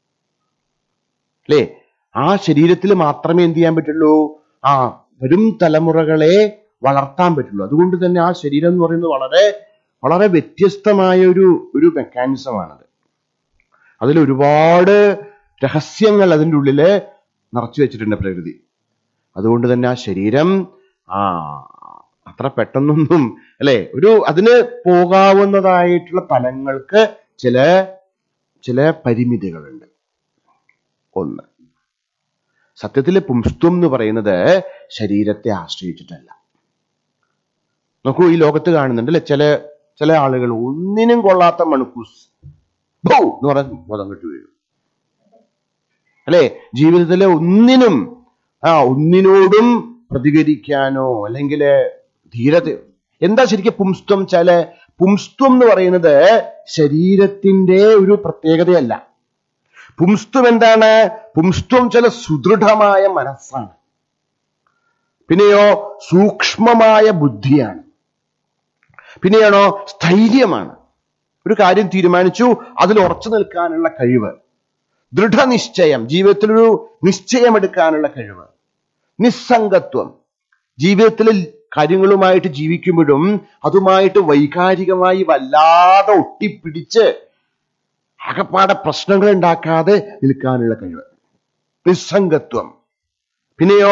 അല്ലേ ആ ശരീരത്തിൽ മാത്രമേ എന്ത് ചെയ്യാൻ പറ്റുള്ളൂ ആ വരും തലമുറകളെ വളർത്താൻ പറ്റുള്ളൂ അതുകൊണ്ട് തന്നെ ആ ശരീരം എന്ന് പറയുന്നത് വളരെ വളരെ വ്യത്യസ്തമായ ഒരു ഒരു മെക്കാനിസമാണത് അതിൽ ഒരുപാട് രഹസ്യങ്ങൾ അതിൻ്റെ ഉള്ളില് നിറച്ചു വെച്ചിട്ടുണ്ട് പ്രകൃതി അതുകൊണ്ട് തന്നെ ആ ശരീരം ആ അത്ര പെട്ടെന്നൊന്നും അല്ലെ ഒരു അതിന് പോകാവുന്നതായിട്ടുള്ള തലങ്ങൾക്ക് ചില ചില പരിമിതികളുണ്ട് ഒന്ന് സത്യത്തിൽ പുംസ്ത്വം എന്ന് പറയുന്നത് ശരീരത്തെ ആശ്രയിച്ചിട്ടല്ല നോക്കൂ ഈ ലോകത്ത് കാണുന്നുണ്ട് അല്ലെ ചില ചില ആളുകൾ ഒന്നിനും കൊള്ളാത്ത മണുക്കൂസ് ഭൗ എന്ന് പറഞ്ഞ ബോധം കെട്ടു വീഴും അല്ലെ ജീവിതത്തിലെ ഒന്നിനും ആ ഒന്നിനോടും പ്രതികരിക്കാനോ അല്ലെങ്കിൽ ധീരത എന്താ ശരിക്കും പുംസ്ത്വം ചില പുംസ്ത്വം എന്ന് പറയുന്നത് ശരീരത്തിന്റെ ഒരു പ്രത്യേകതയല്ല പുംസ്ത്വം എന്താണ് പുംസ്ത്വം ചില സുദൃഢമായ മനസ്സാണ് പിന്നെയോ സൂക്ഷ്മമായ ബുദ്ധിയാണ് പിന്നെയാണോ സ്ഥൈര്യമാണ് ഒരു കാര്യം തീരുമാനിച്ചു അതിൽ ഉറച്ചു നിൽക്കാനുള്ള കഴിവ് ദൃഢനിശ്ചയം ജീവിതത്തിലൊരു നിശ്ചയമെടുക്കാനുള്ള കഴിവ് നിസ്സംഗത്വം ജീവിതത്തിൽ കാര്യങ്ങളുമായിട്ട് ജീവിക്കുമ്പോഴും അതുമായിട്ട് വൈകാരികമായി വല്ലാതെ ഒട്ടിപ്പിടിച്ച് ആകപ്പാടെ പ്രശ്നങ്ങൾ ഉണ്ടാക്കാതെ നിൽക്കാനുള്ള കഴിവ് നിസ്സംഗത്വം പിന്നെയോ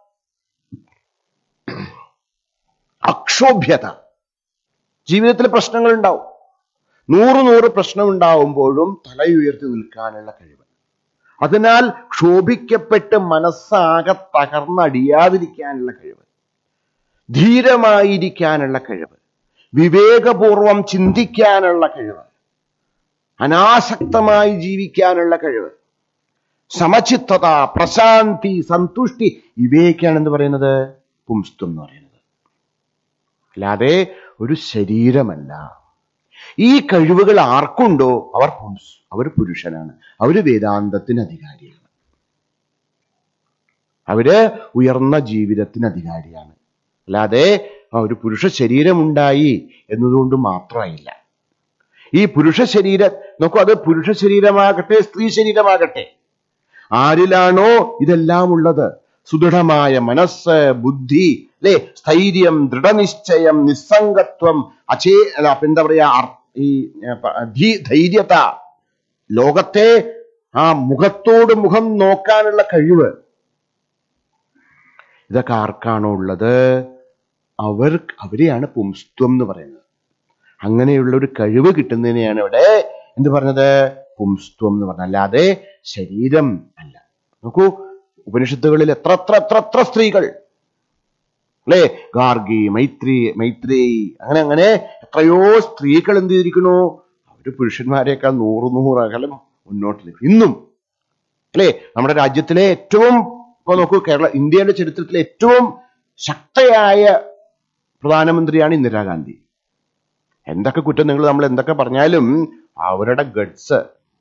അക്ഷോഭ്യത ജീവിതത്തിൽ പ്രശ്നങ്ങൾ ഉണ്ടാവും നൂറ് നൂറ് പ്രശ്നം ഉണ്ടാവുമ്പോഴും തലയുയർത്തി നിൽക്കാനുള്ള കഴിവ് അതിനാൽ ക്ഷോഭിക്കപ്പെട്ട് മനസ്സാകെ തകർന്നടിയാതിരിക്കാനുള്ള കഴിവ് ധീരമായിരിക്കാനുള്ള കഴിവ് വിവേകപൂർവം ചിന്തിക്കാനുള്ള കഴിവ് അനാസക്തമായി ജീവിക്കാനുള്ള കഴിവ് സമചിത്തത പ്രശാന്തി സന്തുഷ്ടി ഇവയൊക്കെയാണ് എന്ത് പറയുന്നത് പുംസ്തു എന്ന് പറയുന്നത് അല്ലാതെ ഒരു ശരീരമല്ല ഈ കഴിവുകൾ ആർക്കുണ്ടോ അവർ പുംസ് അവർ പുരുഷനാണ് അവര് വേദാന്തത്തിന് അധികാരിയാണ് അവര് ഉയർന്ന ജീവിതത്തിന് അധികാരിയാണ് അല്ലാതെ ആ ഒരു പുരുഷ ശരീരമുണ്ടായി എന്നതുകൊണ്ട് മാത്രമായില്ല ഈ പുരുഷ ശരീരം നോക്കൂ അത് പുരുഷ ശരീരമാകട്ടെ സ്ത്രീ ശരീരമാകട്ടെ ആരിലാണോ ഇതെല്ലാം ഉള്ളത് സുദൃഢമായ മനസ്സ് ബുദ്ധി അല്ലെ സ്ഥൈര്യം ദൃഢനിശ്ചയം നിസ്സംഗത്വം അചേ അല്ല, അപ്പൊ എന്താ പറയാ അർ- ഈ ഏ, പ- ധീ- ധൈര്യത ലോകത്തെ ആ മുഖത്തോട് മുഖം നോക്കാനുള്ള കഴിവ് ഇതൊക്കെ ആർക്കാണോ ഉള്ളത് അവർ അവരെയാണ് പുംസ്ത്വം എന്ന് പറയുന്നത് അങ്ങനെയുള്ള ഒരു കഴിവ് കിട്ടുന്നതിനെയാണ് ഇവിടെ എന്ത് പറഞ്ഞത് പുംസ്ത്വം എന്ന് പറഞ്ഞത് അല്ലാതെ ശരീരം അല്ല നോക്കൂ ഉപനിഷത്തുകളിൽ എത്ര എത്ര എത്ര എത്ര സ്ത്രീകൾ അല്ലേ ഗാർഗി മൈത്രി മൈത്രേയി അങ്ങനെ അങ്ങനെ എത്രയോ സ്ത്രീകൾ എന്ത് ചെയ്തിരിക്കുന്നു അവര് പുരുഷന്മാരെക്കാൾ നൂറ് നൂറ് അകലം മുന്നോട്ട് നിൽക്കും ഇന്നും അല്ലേ നമ്മുടെ രാജ്യത്തിലെ ഏറ്റവും ഇപ്പൊ നോക്കൂ കേരള ഇന്ത്യയുടെ ചരിത്രത്തിലെ ഏറ്റവും ശക്തയായ പ്രധാനമന്ത്രിയാണ് ഇന്ദിരാഗാന്ധി എന്തൊക്കെ കുറ്റം നിങ്ങൾ നമ്മൾ എന്തൊക്കെ പറഞ്ഞാലും അവരുടെ ഗഡ്സ്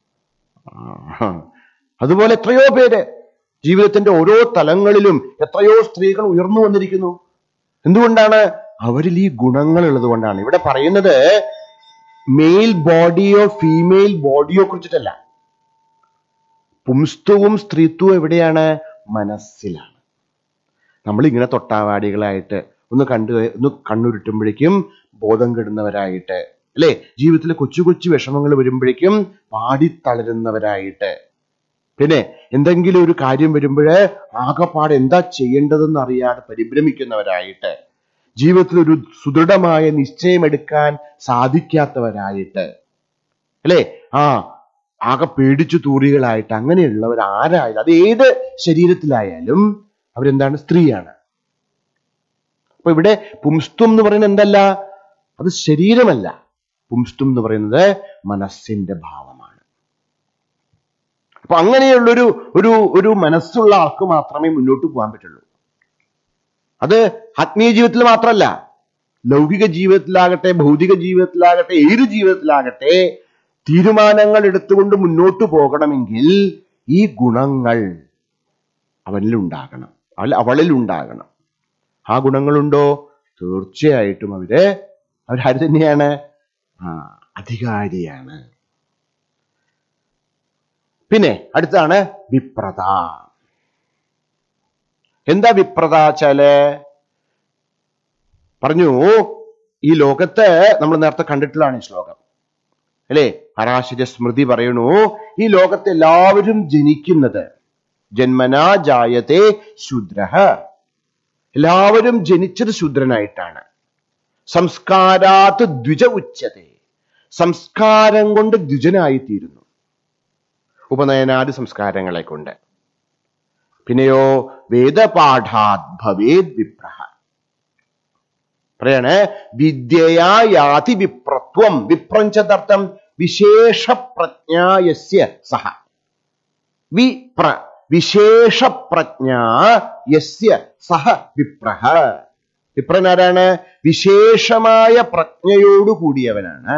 അതുപോലെ എത്രയോ പേര് ജീവിതത്തിന്റെ ഓരോ തലങ്ങളിലും എത്രയോ സ്ത്രീകൾ ഉയർന്നു വന്നിരിക്കുന്നു എന്തുകൊണ്ടാണ് അവരിൽ ഈ ഗുണങ്ങൾ ഉള്ളത് കൊണ്ടാണ് ഇവിടെ പറയുന്നത് മെയിൽ ബോഡിയോ ഫീമെയിൽ ബോഡിയോ കുറിച്ചിട്ടല്ല പുംസ്ത്വവും സ്ത്രീത്വവും എവിടെയാണ് മനസ്സിലാണ് നമ്മൾ ഇങ്ങനെ തൊട്ടാവാടികളായിട്ട് ഒന്ന് കണ്ടു ഒന്ന് കണ്ണുരുട്ടുമ്പോഴേക്കും ബോധം കെടുന്നവരായിട്ട് അല്ലെ ജീവിതത്തിലെ കൊച്ചു കൊച്ചു വിഷമങ്ങൾ വരുമ്പോഴേക്കും പാടിത്തളരുന്നവരായിട്ട് പിന്നെ എന്തെങ്കിലും ഒരു കാര്യം വരുമ്പോഴ് ആകെപ്പാട് എന്താ ചെയ്യേണ്ടതെന്ന് അറിയാതെ പരിഭ്രമിക്കുന്നവരായിട്ട് ജീവിതത്തിൽ ഒരു സുദൃഢമായ നിശ്ചയമെടുക്കാൻ സാധിക്കാത്തവരായിട്ട് അല്ലേ ആ ആകെ പേടിച്ചു തൂറികളായിട്ട് അങ്ങനെയുള്ളവർ ആരായാലും അത് ഏത് ശരീരത്തിലായാലും അവരെന്താണ് സ്ത്രീയാണ് അപ്പൊ ഇവിടെ പുംസ്ത്വം എന്ന് പറയുന്നത് എന്തല്ല അത് ശരീരമല്ല പുംസ്ത്വം എന്ന് പറയുന്നത് മനസ്സിന്റെ ഭാവമാണ് അപ്പൊ അങ്ങനെയുള്ളൊരു ഒരു ഒരു മനസ്സുള്ള ആൾക്ക് മാത്രമേ മുന്നോട്ട് പോകാൻ പറ്റുള്ളൂ അത് ആത്മീയ ജീവിതത്തിൽ മാത്രമല്ല ലൗകിക ജീവിതത്തിലാകട്ടെ ഭൗതിക ജീവിതത്തിലാകട്ടെ ഏത് ജീവിതത്തിലാകട്ടെ തീരുമാനങ്ങൾ എടുത്തുകൊണ്ട് മുന്നോട്ട് പോകണമെങ്കിൽ ഈ ഗുണങ്ങൾ അവനിൽ ഉണ്ടാകണം അവൾ അവളിൽ ഉണ്ടാകണം ആ ഗുണങ്ങളുണ്ടോ തീർച്ചയായിട്ടും അവര് അവരാര് തന്നെയാണ് ആ അധികാരിയാണ് പിന്നെ അടുത്താണ് വിപ്രത എന്താ വിപ്രത വെച്ചാല് പറഞ്ഞു ഈ ലോകത്ത് നമ്മൾ നേരത്തെ കണ്ടിട്ടുള്ളതാണ് ഈ ശ്ലോകം അല്ലേ പരാശര സ്മൃതി പറയണു ഈ ലോകത്ത് എല്ലാവരും ജനിക്കുന്നത് ജന്മനാ ജായത്തെ ശൂദ്ര എല്ലാവരും ജനിച്ചത് ശൂദ്രനായിട്ടാണ് സംസ്കാരാത്ത് ദ്വിജ ഉച്ചത്തെ സംസ്കാരം കൊണ്ട് ദ്വിജനായിത്തീരുന്നു ഉപനയനാദി സംസ്കാരങ്ങളെ കൊണ്ട് പിന്നെയോ വേദപാഠാത് ഭവേദ് വിപ്രഹ പറയാണ് വിദ്യയാ യാതി വിപ്രത്വം വിപ്രഞ്ചതർത്ഥം വിശേഷപ്രജ്ഞായസ്യ സഹ വിപ്ര വിശേഷപ്രജ്ഞ യസ്യ സഹ വിപ്രഹ വിപ്രൻ ആരാണ് വിശേഷമായ പ്രജ്ഞയോടു കൂടിയവനാണ്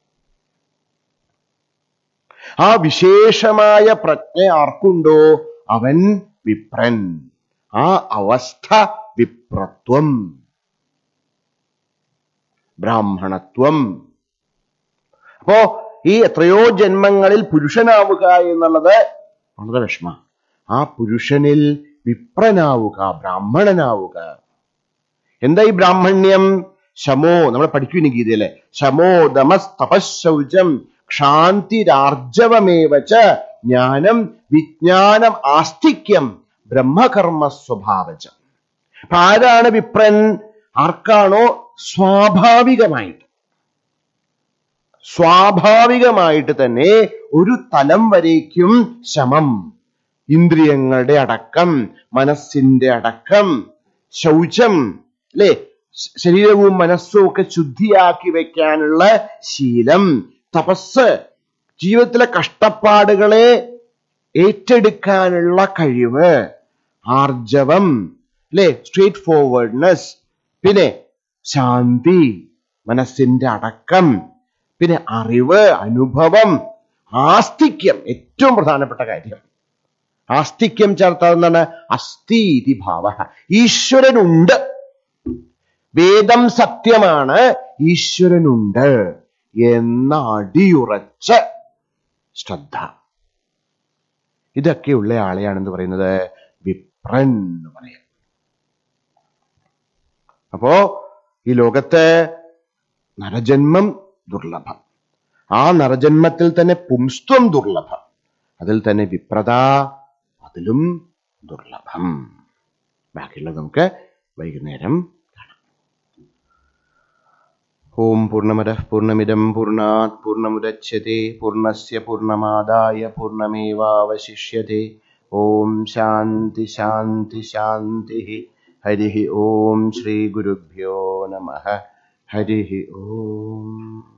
ആ വിശേഷമായ പ്രജ്ഞ ആർക്കുണ്ടോ അവൻ വിപ്രൻ ആ അവസ്ഥ വിപ്രത്വം ബ്രാഹ്മണത്വം അപ്പോ ഈ എത്രയോ ജന്മങ്ങളിൽ പുരുഷനാവുക എന്നുള്ളത് വളരെ വിഷമ ആ പുരുഷനിൽ വിപ്രനാവുക ബ്രാഹ്മണനാവുക എന്താ ഈ ബ്രാഹ്മണ്യം ശമോ നമ്മൾ പഠിക്കുന്നു ഗീതയിലെ ശമോ ദമസ് തപശൗചം ക്ഷാന്തിരാർജവമേവച്ച ജ്ഞാനം വിജ്ഞാനം ആസ്തിക്യം ബ്രഹ്മകർമ്മ സ്വഭാവജം അപ്പൊ ആരാണ് വിപ്രൻ ആർക്കാണോ സ്വാഭാവികമായിട്ട് സ്വാഭാവികമായിട്ട് തന്നെ ഒരു തലം വരേക്കും ശമം ഇന്ദ്രിയങ്ങളുടെ അടക്കം മനസ്സിന്റെ അടക്കം ശൗചം അല്ലെ ശരീരവും മനസ്സും ഒക്കെ ശുദ്ധിയാക്കി വെക്കാനുള്ള ശീലം തപസ് ജീവിതത്തിലെ കഷ്ടപ്പാടുകളെ ഏറ്റെടുക്കാനുള്ള കഴിവ് ആർജവം അല്ലെ സ്ട്രേറ്റ് ഫോർവേഡ്നെസ് പിന്നെ ശാന്തി മനസ്സിന്റെ അടക്കം പിന്നെ അറിവ് അനുഭവം ആസ്തിക്യം ഏറ്റവും പ്രധാനപ്പെട്ട കാര്യം ആസ്തിക്യം ചേർത്താൽ എന്താണ് അസ്ഥി ഇതി ഭാവ ഈശ്വരനുണ്ട് വേദം സത്യമാണ് ഈശ്വരനുണ്ട് എന്ന അടിയുറച്ച ശ്രദ്ധ ഇതൊക്കെയുള്ള ആളെയാണെന്ന് പറയുന്നത് വിപ്രൻ എന്ന് പറയാം അപ്പോ ഈ ലോകത്ത് നരജന്മം ദുർലഭം ആ നരജന്മത്തിൽ തന്നെ പുംസ്ത്വം ദുർലഭം അതിൽ തന്നെ വിപ്രത അതിലും ദുർലഭം ബാക്കിയുള്ളത് നമുക്ക് വൈകുന്നേരം കാണാം ഓം പൂർണ്ണമത പൂർണ്ണമിദം പൂർണ്ണാത് പൂർണ്ണമുദച്യത്തെ പൂർണ്ണസ്യ പൂർണ്ണമാദായ പൂർണ്ണമേവാവശിഷ്യത്തെ ഓം ശാന്തി ശാന്തി ശാന്തി ഹരി ഓം ശ്രീ ഗുരുഭ്യോ നമ ഹരി ഓം